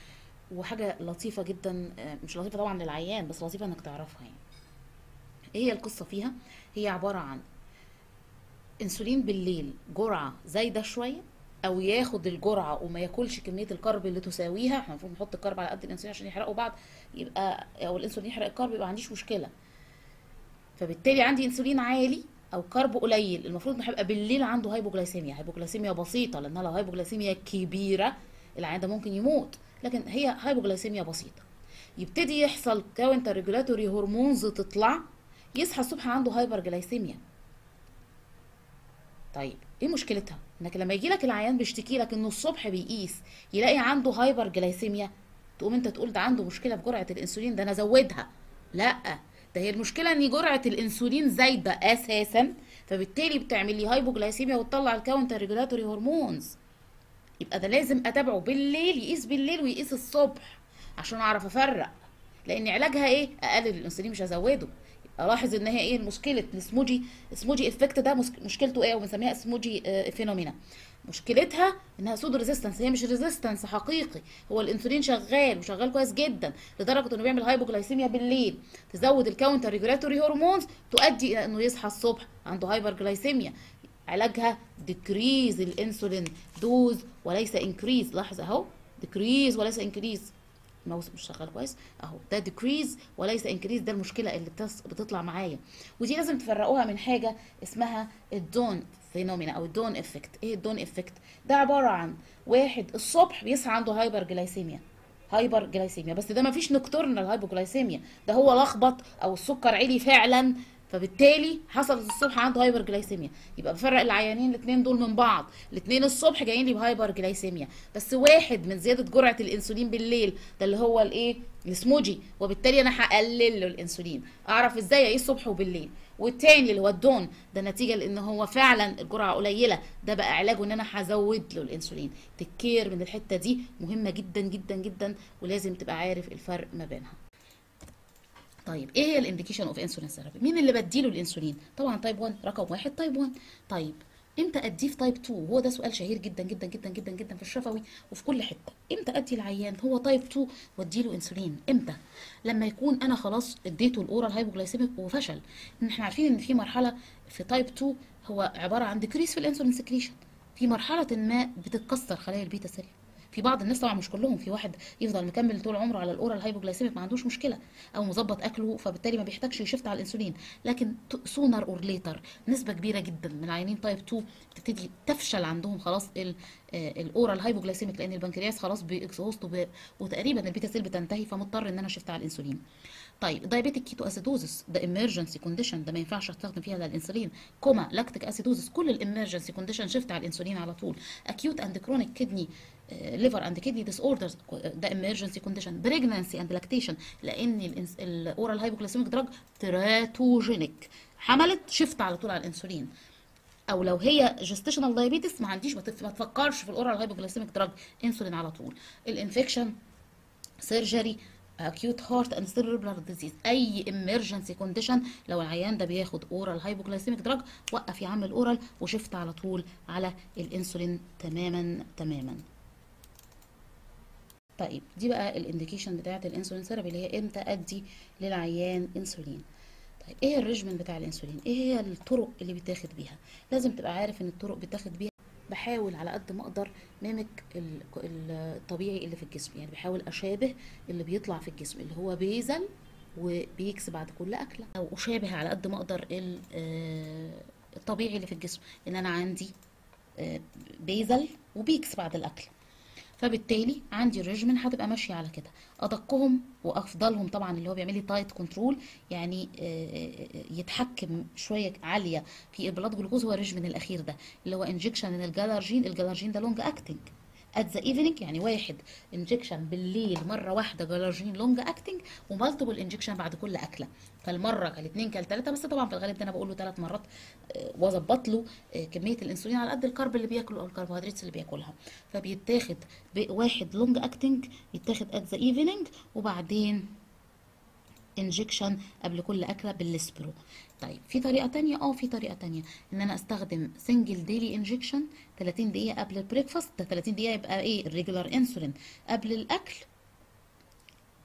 Speaker 1: وحاجة لطيفة جدا آه، مش لطيفة طبعا للعيان بس لطيفة انك تعرفها يعني ايه هي القصة فيها هي عبارة عن انسولين بالليل جرعة زايدة شوية او ياخد الجرعه وما ياكلش كميه الكرب اللي تساويها احنا المفروض نحط الكرب على قد الانسولين عشان يحرقوا بعض يبقى او الانسولين يحرق الكرب يبقى ما عنديش مشكله فبالتالي عندي انسولين عالي او كرب قليل المفروض انه هيبقى بالليل عنده هايبوجلايسيميا هايبوجلايسيميا بسيطه لانها لو هايبوجلايسيميا كبيره العيان ده ممكن يموت لكن هي هايبوجلايسيميا بسيطه يبتدي يحصل كاونتر ريجولاتوري هرمونز تطلع يصحى الصبح عنده هايبر جلايسيميا طيب ايه مشكلتها انك لما يجي لك العيان بيشتكي لك انه الصبح بيقيس يلاقي عنده هايبر جلايسيميا تقوم انت تقول ده عنده مشكله في جرعه الانسولين ده انا ازودها لا ده هي المشكله ان جرعه الانسولين زايده اساسا فبالتالي بتعمل لي هايبوجلايسيميا وتطلع الكاونتر ريجولاتوري هرمونز يبقى ده لازم اتابعه بالليل يقيس بالليل ويقيس الصبح عشان اعرف افرق لان علاجها ايه اقلل الانسولين مش هزوده الاحظ ان هي ايه مشكله السموجي سموجي افكت ده مس- مشكلته ايه وبنسميها سموجي آه، فينومينا مشكلتها انها سودو ريزيستنس هي مش ريزيستنس حقيقي هو الانسولين شغال وشغال كويس جدا لدرجه انه بيعمل هايبوجلايسيميا بالليل تزود الكاونتر ريجولاتوري هرمونز تؤدي الى انه يصحى الصبح عنده هايبر جلايسيميا علاجها ديكريز الانسولين دوز وليس انكريز لاحظ اهو ديكريز وليس انكريز الماوس مش شغال كويس اهو ده ديكريز وليس انكريز ده المشكله اللي بتص... بتطلع معايا ودي لازم تفرقوها من حاجه اسمها الدون فينومينا او الدون افكت ايه الدون افكت ده عباره عن واحد الصبح بيصحى عنده هايبر جلايسيميا هايبر جلايسيميا بس ده مفيش نكتورنال هايبوجلايسيميا ده هو لخبط او السكر عالي فعلا فبالتالي حصلت الصبح عنده هايبر جلايسيميا يبقى بفرق العيانين الاثنين دول من بعض الاثنين الصبح جايين لي بهايبر جلايسيميا بس واحد من زياده جرعه الانسولين بالليل ده اللي هو الايه السموجي وبالتالي انا هقلل له الانسولين اعرف ازاي ايه الصبح وبالليل والتاني اللي هو الدون ده نتيجه لان هو فعلا الجرعه قليله ده بقى علاجه ان انا هزود له الانسولين تكير من الحته دي مهمه جدا جدا جدا ولازم تبقى عارف الفرق ما بينها طيب ايه هي الانديكيشن اوف انسولين ثيرابي مين اللي بديله الانسولين طبعا تايب 1 رقم واحد تايب 1 طيب امتى اديه في تايب 2 هو ده سؤال شهير جدا جدا جدا جدا جدا في الشفوي وفي كل حته امتى ادي العيان هو تايب 2 واديله انسولين امتى لما يكون انا خلاص اديته الاورال هايبوجلايسيميك وفشل ان احنا عارفين ان في مرحله في تايب 2 هو عباره عن ديكريس في الانسولين سكريشن في مرحله ما بتتكسر خلايا البيتا سيل في بعض الناس طبعا مش كلهم في واحد يفضل مكمل طول عمره على الاورال هايبوجلايسيميك ما عندوش مشكله او مظبط اكله فبالتالي ما بيحتاجش يشفت على الانسولين لكن سونر اور ليتر نسبه كبيره جدا من العيانين تايب 2 بتبتدي تفشل عندهم خلاص ال- آه، الاورال هايبوجلايسيميك لان البنكرياس خلاص بيكسهوست وب- وتقريبا البيتا سيل بتنتهي فمضطر ان انا اشفت على الانسولين طيب دايبيتيك كيتو اسيدوزس ده امرجنسي كونديشن ده ما ينفعش استخدم فيها لا الانسولين كوما لاكتيك اسيدوزس كل الامرجنسي كونديشن شفت على الانسولين على طول اكيوت اند كرونيك كدني ليفر اند كدني ديس اوردرز ده امرجنسي كونديشن بريجنانسي اند لاكتيشن لان الاورال هايبوجلايسيميك دراج تراتوجينيك حملت شفت على طول على الانسولين او لو هي جستيشنال دايابيتس ما عنديش ما تف- ما تفكرش في الاورال هايبوجلايسيميك دراج انسولين على طول الانفكشن سيرجري acute heart and cerebral disease اي emergency condition لو العيان ده بياخد اورال هايبوجلايسيميك دراج وقف يا عم الاورال وشفت على طول على الانسولين تماما تماما طيب دي بقى الانديكيشن بتاعه الانسولين ثيرابي اللي هي امتى ادي للعيان انسولين طيب ايه الريجمن بتاع الانسولين ايه هي الطرق اللي بيتاخد بيها لازم تبقى عارف ان الطرق بيتاخد بيها بحاول على قد ما اقدر ميمك ال- ال- الطبيعي اللي في الجسم يعني بحاول اشابه اللي بيطلع في الجسم اللي هو بيزل وبيكس بعد كل اكله او اشابه على قد ما اقدر ال- آه، الطبيعي اللي في الجسم ان انا عندي آه، بيزل وبيكس بعد الاكل فبالتالي عندي الريجمن هتبقى ماشيه على كده ادقهم وافضلهم طبعا اللي هو بيعمل لي تايت كنترول يعني آه، يتحكم شويه عاليه في البلاد جلوكوز هو الريجمن الاخير ده اللي هو انجكشن من الجالارجين الجالارجين ده لونج اكتنج ات ذا ايفنينج يعني واحد انجكشن بالليل مره واحده جالارجين لونج اكتنج ومالتيبل انجكشن بعد كل اكله فالمره كان اثنين كان ثلاثه بس طبعا في الغالب ده انا بقول له ثلاث مرات آه، واظبط له آه، كميه الانسولين على قد الكرب اللي بياكله او الكربوهيدرات اللي بياكلها فبيتاخد واحد لونج اكتنج يتاخد ات ذا ايفنينج وبعدين انجكشن قبل كل اكله بالسبرو طيب في طريقه تانية اه في طريقه تانية ان انا استخدم سنجل ديلي انجكشن 30 دقيقه قبل البريكفاست ده 30 دقيقه يبقى ايه الريجولار انسولين قبل الاكل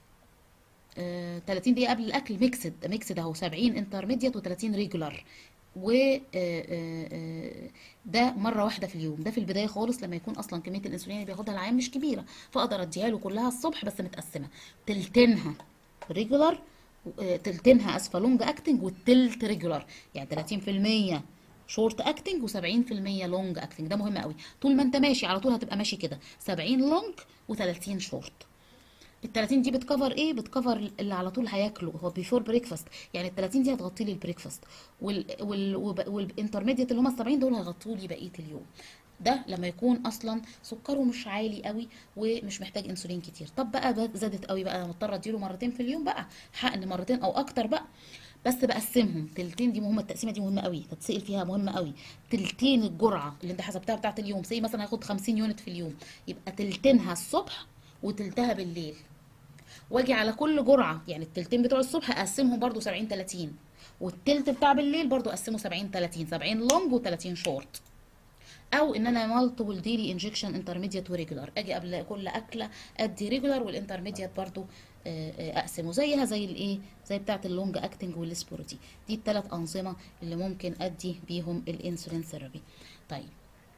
Speaker 1: آه 30 دقيقه قبل الاكل ميكسد ميكسد اهو 70 انترميديت و30 ريجولار و آه، آه، آه، ده مره واحده في اليوم ده في البدايه خالص لما يكون اصلا كميه الانسولين اللي بياخدها العيان مش كبيره فاقدر اديها له كلها الصبح بس متقسمه تلتينها ريجولار تلتينها اسفه لونج اكتنج والتلت ريجولار يعني 30% شورت اكتنج و70% لونج اكتنج ده مهم قوي طول ما انت ماشي على طول هتبقى ماشي كده 70 لونج و30 شورت ال 30 دي بتكفر ايه بتكفر اللي على طول هياكله هو بيفور بريكفاست يعني ال 30 دي هتغطي لي البريكفاست وال وال والانترميديت اللي هم ال 70 دول هيغطوا لي بقيه اليوم ده لما يكون اصلا سكره مش عالي قوي ومش محتاج انسولين كتير طب بقى بقى زادت قوي بقى انا مضطره اديله مرتين في اليوم بقى حقن مرتين او اكتر بقى بس بقسمهم تلتين دي مهمه التقسيمه دي مهمه قوي تتسال فيها مهمه قوي تلتين الجرعه اللي انت حسبتها بتاعه اليوم زي مثلا هياخد 50 يونت في اليوم يبقى تلتينها الصبح وتلتها بالليل واجي على كل جرعه يعني التلتين بتوع الصبح اقسمهم برضو 70 30 والتلت بتاع بالليل برضو اقسمه 70 30 70 لونج و30 شورت او ان انا مالتيبل ديلي انجكشن انترميديت وريجولار اجي قبل كل اكله ادي ريجولار والانترميديت برضو آه، آه، اقسمه زيها زي الايه زي بتاعه اللونج اكتنج والسبورتي دي الثلاث انظمه اللي ممكن ادي بيهم الانسولين ثيرابي طيب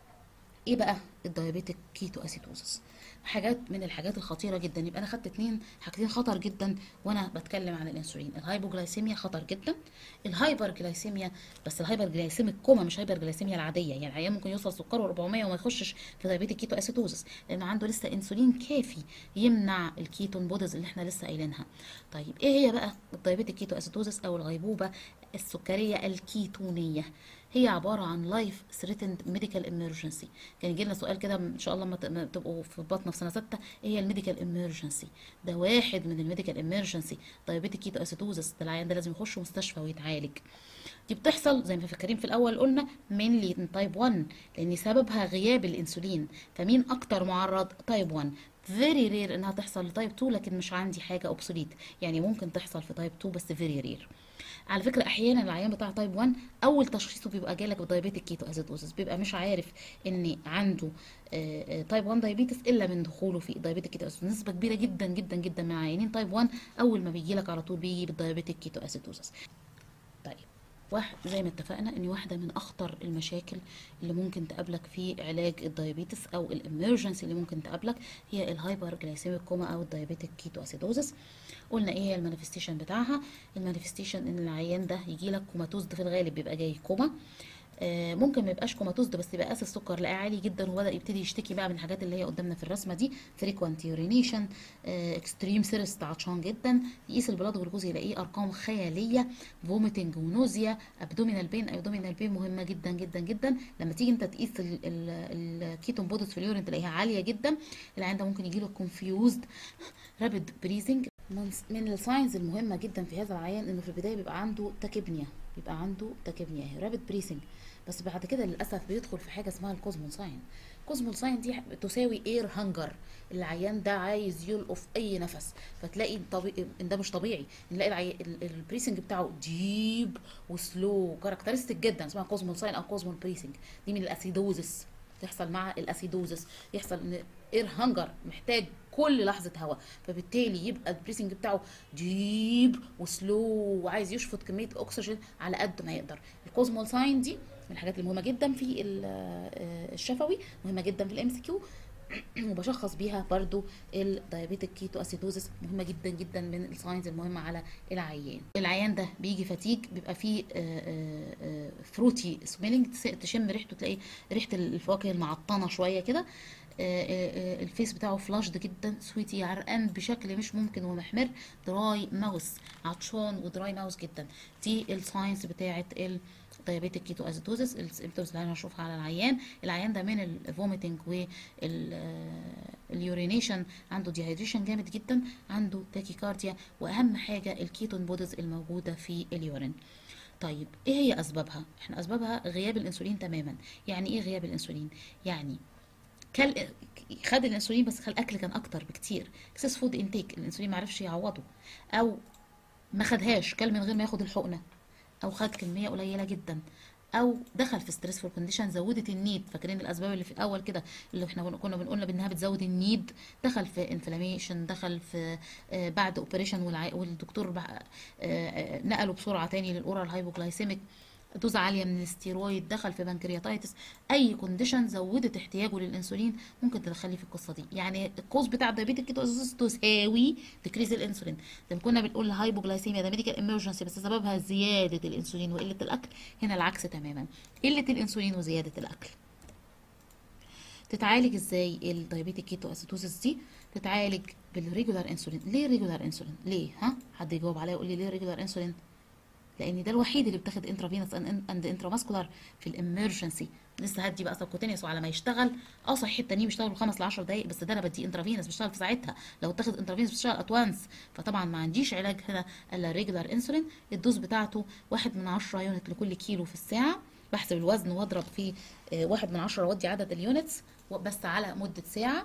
Speaker 1: ايه بقى الدايابيتك كيتو اسيتوزس حاجات من الحاجات الخطيره جدا يبقى انا خدت اتنين حاجتين خطر جدا وانا بتكلم عن الانسولين الهايبوجلايسيميا خطر جدا الهايبر جلايسيميا بس الهايبر جلايسيميك كوما مش هايبر جلايسيميا العاديه يعني العيان ممكن يوصل سكره 400 وما يخشش في دايابيتك كيتو اسيتوزس لانه عنده لسه انسولين كافي يمنع الكيتون بودز اللي احنا لسه قايلينها طيب ايه هي بقى الدايابيتك كيتو اسيتوزس او الغيبوبه السكريه الكيتونيه هي عباره عن لايف ثريتند ميديكال امرجنسي كان يجي لنا سؤال كده ان شاء الله ما ت- ما تبقوا في بطنه في سنه سته ايه هي الميديكال امرجنسي ده واحد من الميديكال امرجنسي دايابيتيك كيتو اسيتوزس ده العيان ده لازم يخش مستشفى ويتعالج دي بتحصل زي ما فاكرين في الاول قلنا mainly in تايب 1 لان سببها غياب الانسولين فمين اكتر معرض تايب 1 فيري رير انها تحصل لتايب 2 لكن مش عندي حاجه اوبسوليت يعني ممكن تحصل في تايب 2 بس فيري رير على فكره احيانا العيان بتاع تايب 1 اول تشخيصه بيبقى جالك بدايابيتيك كيتو اسيدوزس بيبقى مش عارف ان عنده آه، آه، تايب 1 دايابيتس الا من دخوله في دايابيتيك كيتو اسيدوزس نسبه كبيره جدا جدا جدا من عيانين تايب 1 اول ما بيجي لك على طول بيجي بالدايابيتيك كيتو اسيدوزس طيب واحد زي ما اتفقنا ان واحده من اخطر المشاكل اللي ممكن تقابلك في علاج الدايابيتس او الامرجنسي اللي ممكن تقابلك هي الهايبر جلايسيميك كوما او الدايابيتيك كيتو اسيدوزس قلنا ايه هي المانيفستيشن بتاعها المانيفستيشن ان العيان ده يجي لك كوماتوز ده في الغالب بيبقى جاي كوما آه، ممكن ما يبقاش كوماتوز ده بس يبقى قاس السكر لقاه عالي جدا وبدا يبتدي يشتكي بقى من الحاجات اللي هي قدامنا في الرسمه دي فريكوانت يورينيشن اكستريم سيرست عطشان جدا يقيس البلاد جلوكوز يلاقيه ارقام خياليه فوميتنج ونوزيا ابدومينال بين ابدومينال بين مهمه جدا جدا جدا لما تيجي انت تقيس الكيتون بودز في اليورين تلاقيها عاليه جدا العيان ده ممكن يجي له كونفيوزد رابيد بريزنج من من الساينز المهمه جدا في هذا العيان انه في البدايه بيبقى عنده تاكيبنيا بيبقى عنده تاكيبنيا اهي رابيد بريسنج بس بعد كده للاسف بيدخل في حاجه اسمها الكوزمول ساين الكوزمول ساين دي تساوي اير هانجر العيان ده عايز يلقف اي نفس فتلاقي طبيعي ان ده مش طبيعي نلاقي العي... ال- البريسنج بتاعه ديب وسلو كاركترستيك جدا اسمها كوزمول ساين او كوزمول بريسنج دي من الاسيدوزس تحصل مع الاسيدوزس يحصل ان اير هانجر محتاج كل لحظه هواء فبالتالي يبقى البريسنج بتاعه ديب وسلو وعايز يشفط كميه اكسجين على قد ما يقدر الكوزمول ساين دي من الحاجات المهمه جدا في ال- آه، الشفوي مهمه جدا في الام سي كيو وبشخص بيها برضو الدايابيتك كيتو اسيدوزس مهمه جدا جدا من الساينز المهمه على العيان العيان ده بيجي فتيج بيبقى فيه فروتي سميلنج تشم ريحته تلاقي ريحه الفواكه المعطنه شويه كده آه، آه، آه، الفيس بتاعه فلاشد جدا سويتي عرقان بشكل مش ممكن ومحمر دراي ماوس عطشان ودراي ماوس جدا دي الساينس بتاعه الدايابيتك كيتو اسيدوزس السيمبتومز اللي انا هشوفها على العيان العيان ده من الفوميتنج واليورينيشن عنده ديهايدريشن جامد جدا عنده تاكيكارديا واهم حاجه الكيتون بودز الموجوده في اليورين طيب ايه هي اسبابها احنا اسبابها غياب الانسولين تماما يعني ايه غياب الانسولين يعني كل خد الانسولين بس خد الاكل كان اكتر بكتير اكسس فود انتيك الانسولين ما عرفش يعوضه او ما خدهاش كل من غير ما ياخد الحقنه او خد كميه قليله جدا او دخل في ستريسفول كونديشن زودت النيد فاكرين الاسباب اللي في الاول كده اللي احنا كنا بنقول بانها بتزود النيد دخل في انفلاميشن دخل في آه، بعد اوبريشن والدكتور بقى- آه، آه، نقله بسرعه تاني للاورال هايبوجلايسيميك
Speaker 2: دوز عاليه من الستيرويد دخل في بنكرياتايتس اي كونديشن زودت احتياجه للانسولين ممكن تدخليه في القصه دي يعني الكوز بتاع الدايابيتيك كيتوزيس تساوي تكريز الانسولين زي ما كنا بنقول هايبوجلايسيميا ده ميديكال امرجنسي بس سببها زياده الانسولين وقله الاكل هنا العكس تماما قله الانسولين وزياده الاكل تتعالج ازاي الدايابيتيك كيتو اسيتوزيس دي تتعالج بالريجولار انسولين ليه ريجولار انسولين ليه ها حد يجاوب عليا يقول لي ليه ريجولار انسولين لان ده الوحيد اللي بتاخد انترافينوس اند انتراماسكولار في الامرجنسي لسه هدي بقى سبكوتينيوس وعلى ما يشتغل اه صحيح التانيين بيشتغلوا خمس ل 10 دقايق بس ده انا بديه انترافينوس بيشتغل في ساعتها لو اتاخد انترافينوس بيشتغل اتوانس فطبعا ما عنديش علاج هنا الا ريجولار انسولين الدوز بتاعته واحد من 10 يونت لكل كيلو في الساعه بحسب الوزن واضرب فيه آه، واحد من عشرة وادي عدد اليونتس بس على مدة ساعة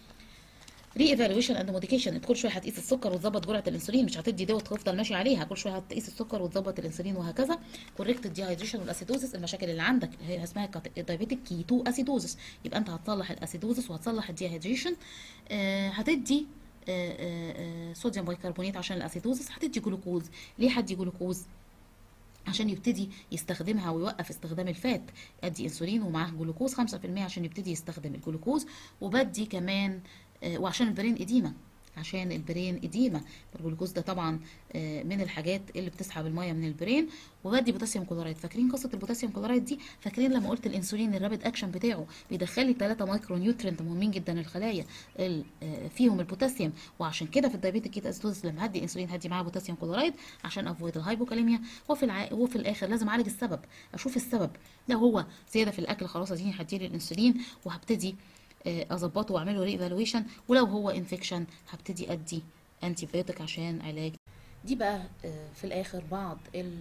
Speaker 2: ري ايفالويشن اند موديكيشن انت كل شويه هتقيس السكر وتظبط جرعه الانسولين مش هتدي دواء تفضل ماشي عليها كل شويه هتقيس السكر وتظبط الانسولين وهكذا كوريكت الديهايدريشن والاسيدوزس المشاكل اللي عندك هي اسمها دايابيتيك كيتو اسيدوزس يبقى انت هتصلح الاسيدوزس وهتصلح الديهايدريشن آه هتدي آه، آه، آه، صوديوم بايكربونات عشان الاسيدوزس هتدي جلوكوز ليه هدي جلوكوز عشان يبتدي يستخدمها ويوقف استخدام الفات ادي انسولين ومعاه جلوكوز 5% عشان يبتدي يستخدم الجلوكوز وبدي كمان آه، وعشان البرين اديمه عشان البرين اديمه الجلوكوز ده طبعا آه، من الحاجات اللي بتسحب الميه من البرين وبدي بوتاسيوم كلورايد فاكرين قصه البوتاسيوم كلورايد دي فاكرين لما قلت الانسولين الرابد اكشن بتاعه بيدخل لي 3 مايكرو نيوترينت مهمين جدا للخلايا ال- آه، فيهم البوتاسيوم وعشان كده في الدايابيتيك كيت اسيدوزس لما هدي انسولين هدي معاه بوتاسيوم كلورايد عشان افويد الهايبوكاليميا وفي الع... وفي الاخر لازم اعالج السبب اشوف السبب لو هو زياده في الاكل خلاص اديني هديلي الانسولين وهبتدي آه، اظبطه واعمله ري ايفالويشن ولو هو انفكشن هبتدي ادي انتي بيوتيك عشان علاج دي بقى آه، في الاخر بعض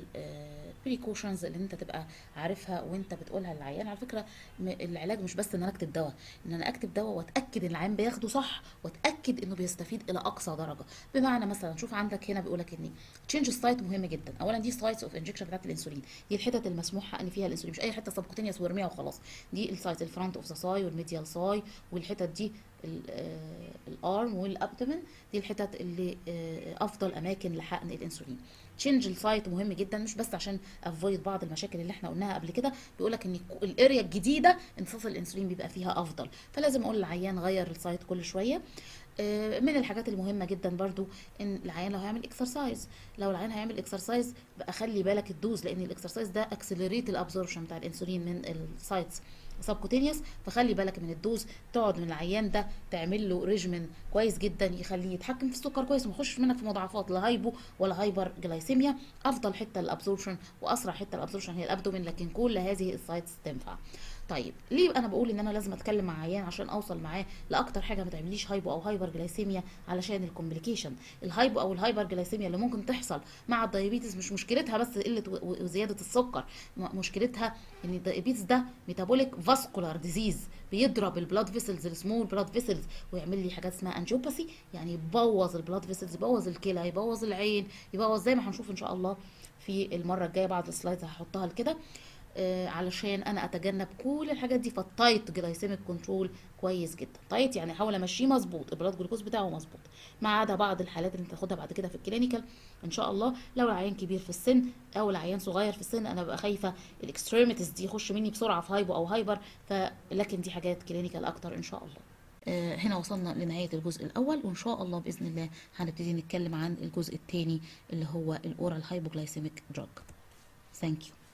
Speaker 2: البريكوشنز اللي انت تبقى عارفها وانت بتقولها للعيان على فكره م- العلاج مش بس ان انا اكتب دواء ان انا اكتب دواء واتاكد ان العيان بياخده صح واتاكد انه بيستفيد الى اقصى درجه بمعنى مثلا شوف عندك هنا بيقول لك ان تشينج سايت مهم جدا اولا دي سايتس اوف انجكشن بتاعت الانسولين دي الحتت المسموح حقن فيها الانسولين مش اي حته سبكوتينيوس وارميها وخلاص دي السايت الفرونت اوف ذا ساي والميديال ساي والحتت دي ال- آه، الارم والابدومن دي الحتت اللي آه، افضل اماكن لحقن الانسولين تشينج السايت مهم جدا مش بس عشان افويد بعض المشاكل اللي احنا قلناها قبل كده بيقول لك ان الك- الاريا الجديده امتصاص الانسولين بيبقى فيها افضل فلازم اقول للعيان غير السايت كل شويه آه، من الحاجات المهمه جدا برضو ان العيان لو هيعمل اكسرسايز لو العيان هيعمل اكسرسايز بقى خلي بالك الدوز لان الاكسرسايز ده اكسلريت الابزوربشن بتاع الانسولين من السايتس سبكوتينيوس فخلي بالك من الدوز تقعد من العيان ده تعمل له ريجمن كويس جدا يخليه يتحكم في السكر كويس وما يخش منك في مضاعفات لا هايبو ولا هايبر جلايسيميا افضل حته الابزوربشن واسرع حته الابزوربشن هي الابدومين لكن كل هذه السايتس تنفع طيب ليه انا بقول ان انا لازم اتكلم مع عيان عشان اوصل معاه لاكتر حاجه ما تعمليش هايبو او هايبر جلايسيميا علشان الكومبليكيشن الهايبو او الهايبر جلايسيميا اللي ممكن تحصل مع الدايابيتس مش مشكلتها بس قله و- و- وزياده السكر م- مشكلتها ان الدايابيتس ده ميتابوليك فاسكولار ديزيز بيضرب البلاد فيسلز السمول بلاد فيسلز ويعمل لي حاجات اسمها انجيوباثي يعني يبوظ البلاد فيسلز يبوظ الكلى يبوظ العين يبوظ زي ما هنشوف ان شاء الله في المره الجايه بعد السلايدز هحطها لكده آه، علشان انا اتجنب كل الحاجات دي فالتايت جلايسيميك كنترول كويس جدا تايت يعني احاول امشيه مظبوط البلاد جلوكوز بتاعه مظبوط ما عدا بعض الحالات اللي انت تاخدها بعد كده في الكلينيكال ان شاء الله لو العيان كبير في السن او العيان صغير في السن انا ببقى خايفه الاكستريميتيز دي يخش مني بسرعه في هايبو او هايبر فلكن دي حاجات كلينيكال اكتر ان شاء الله آه، هنا وصلنا لنهاية الجزء الأول وإن شاء الله بإذن الله هنبتدي نتكلم عن الجزء الثاني اللي هو الأورال هايبوجلايسيميك دراج Thank you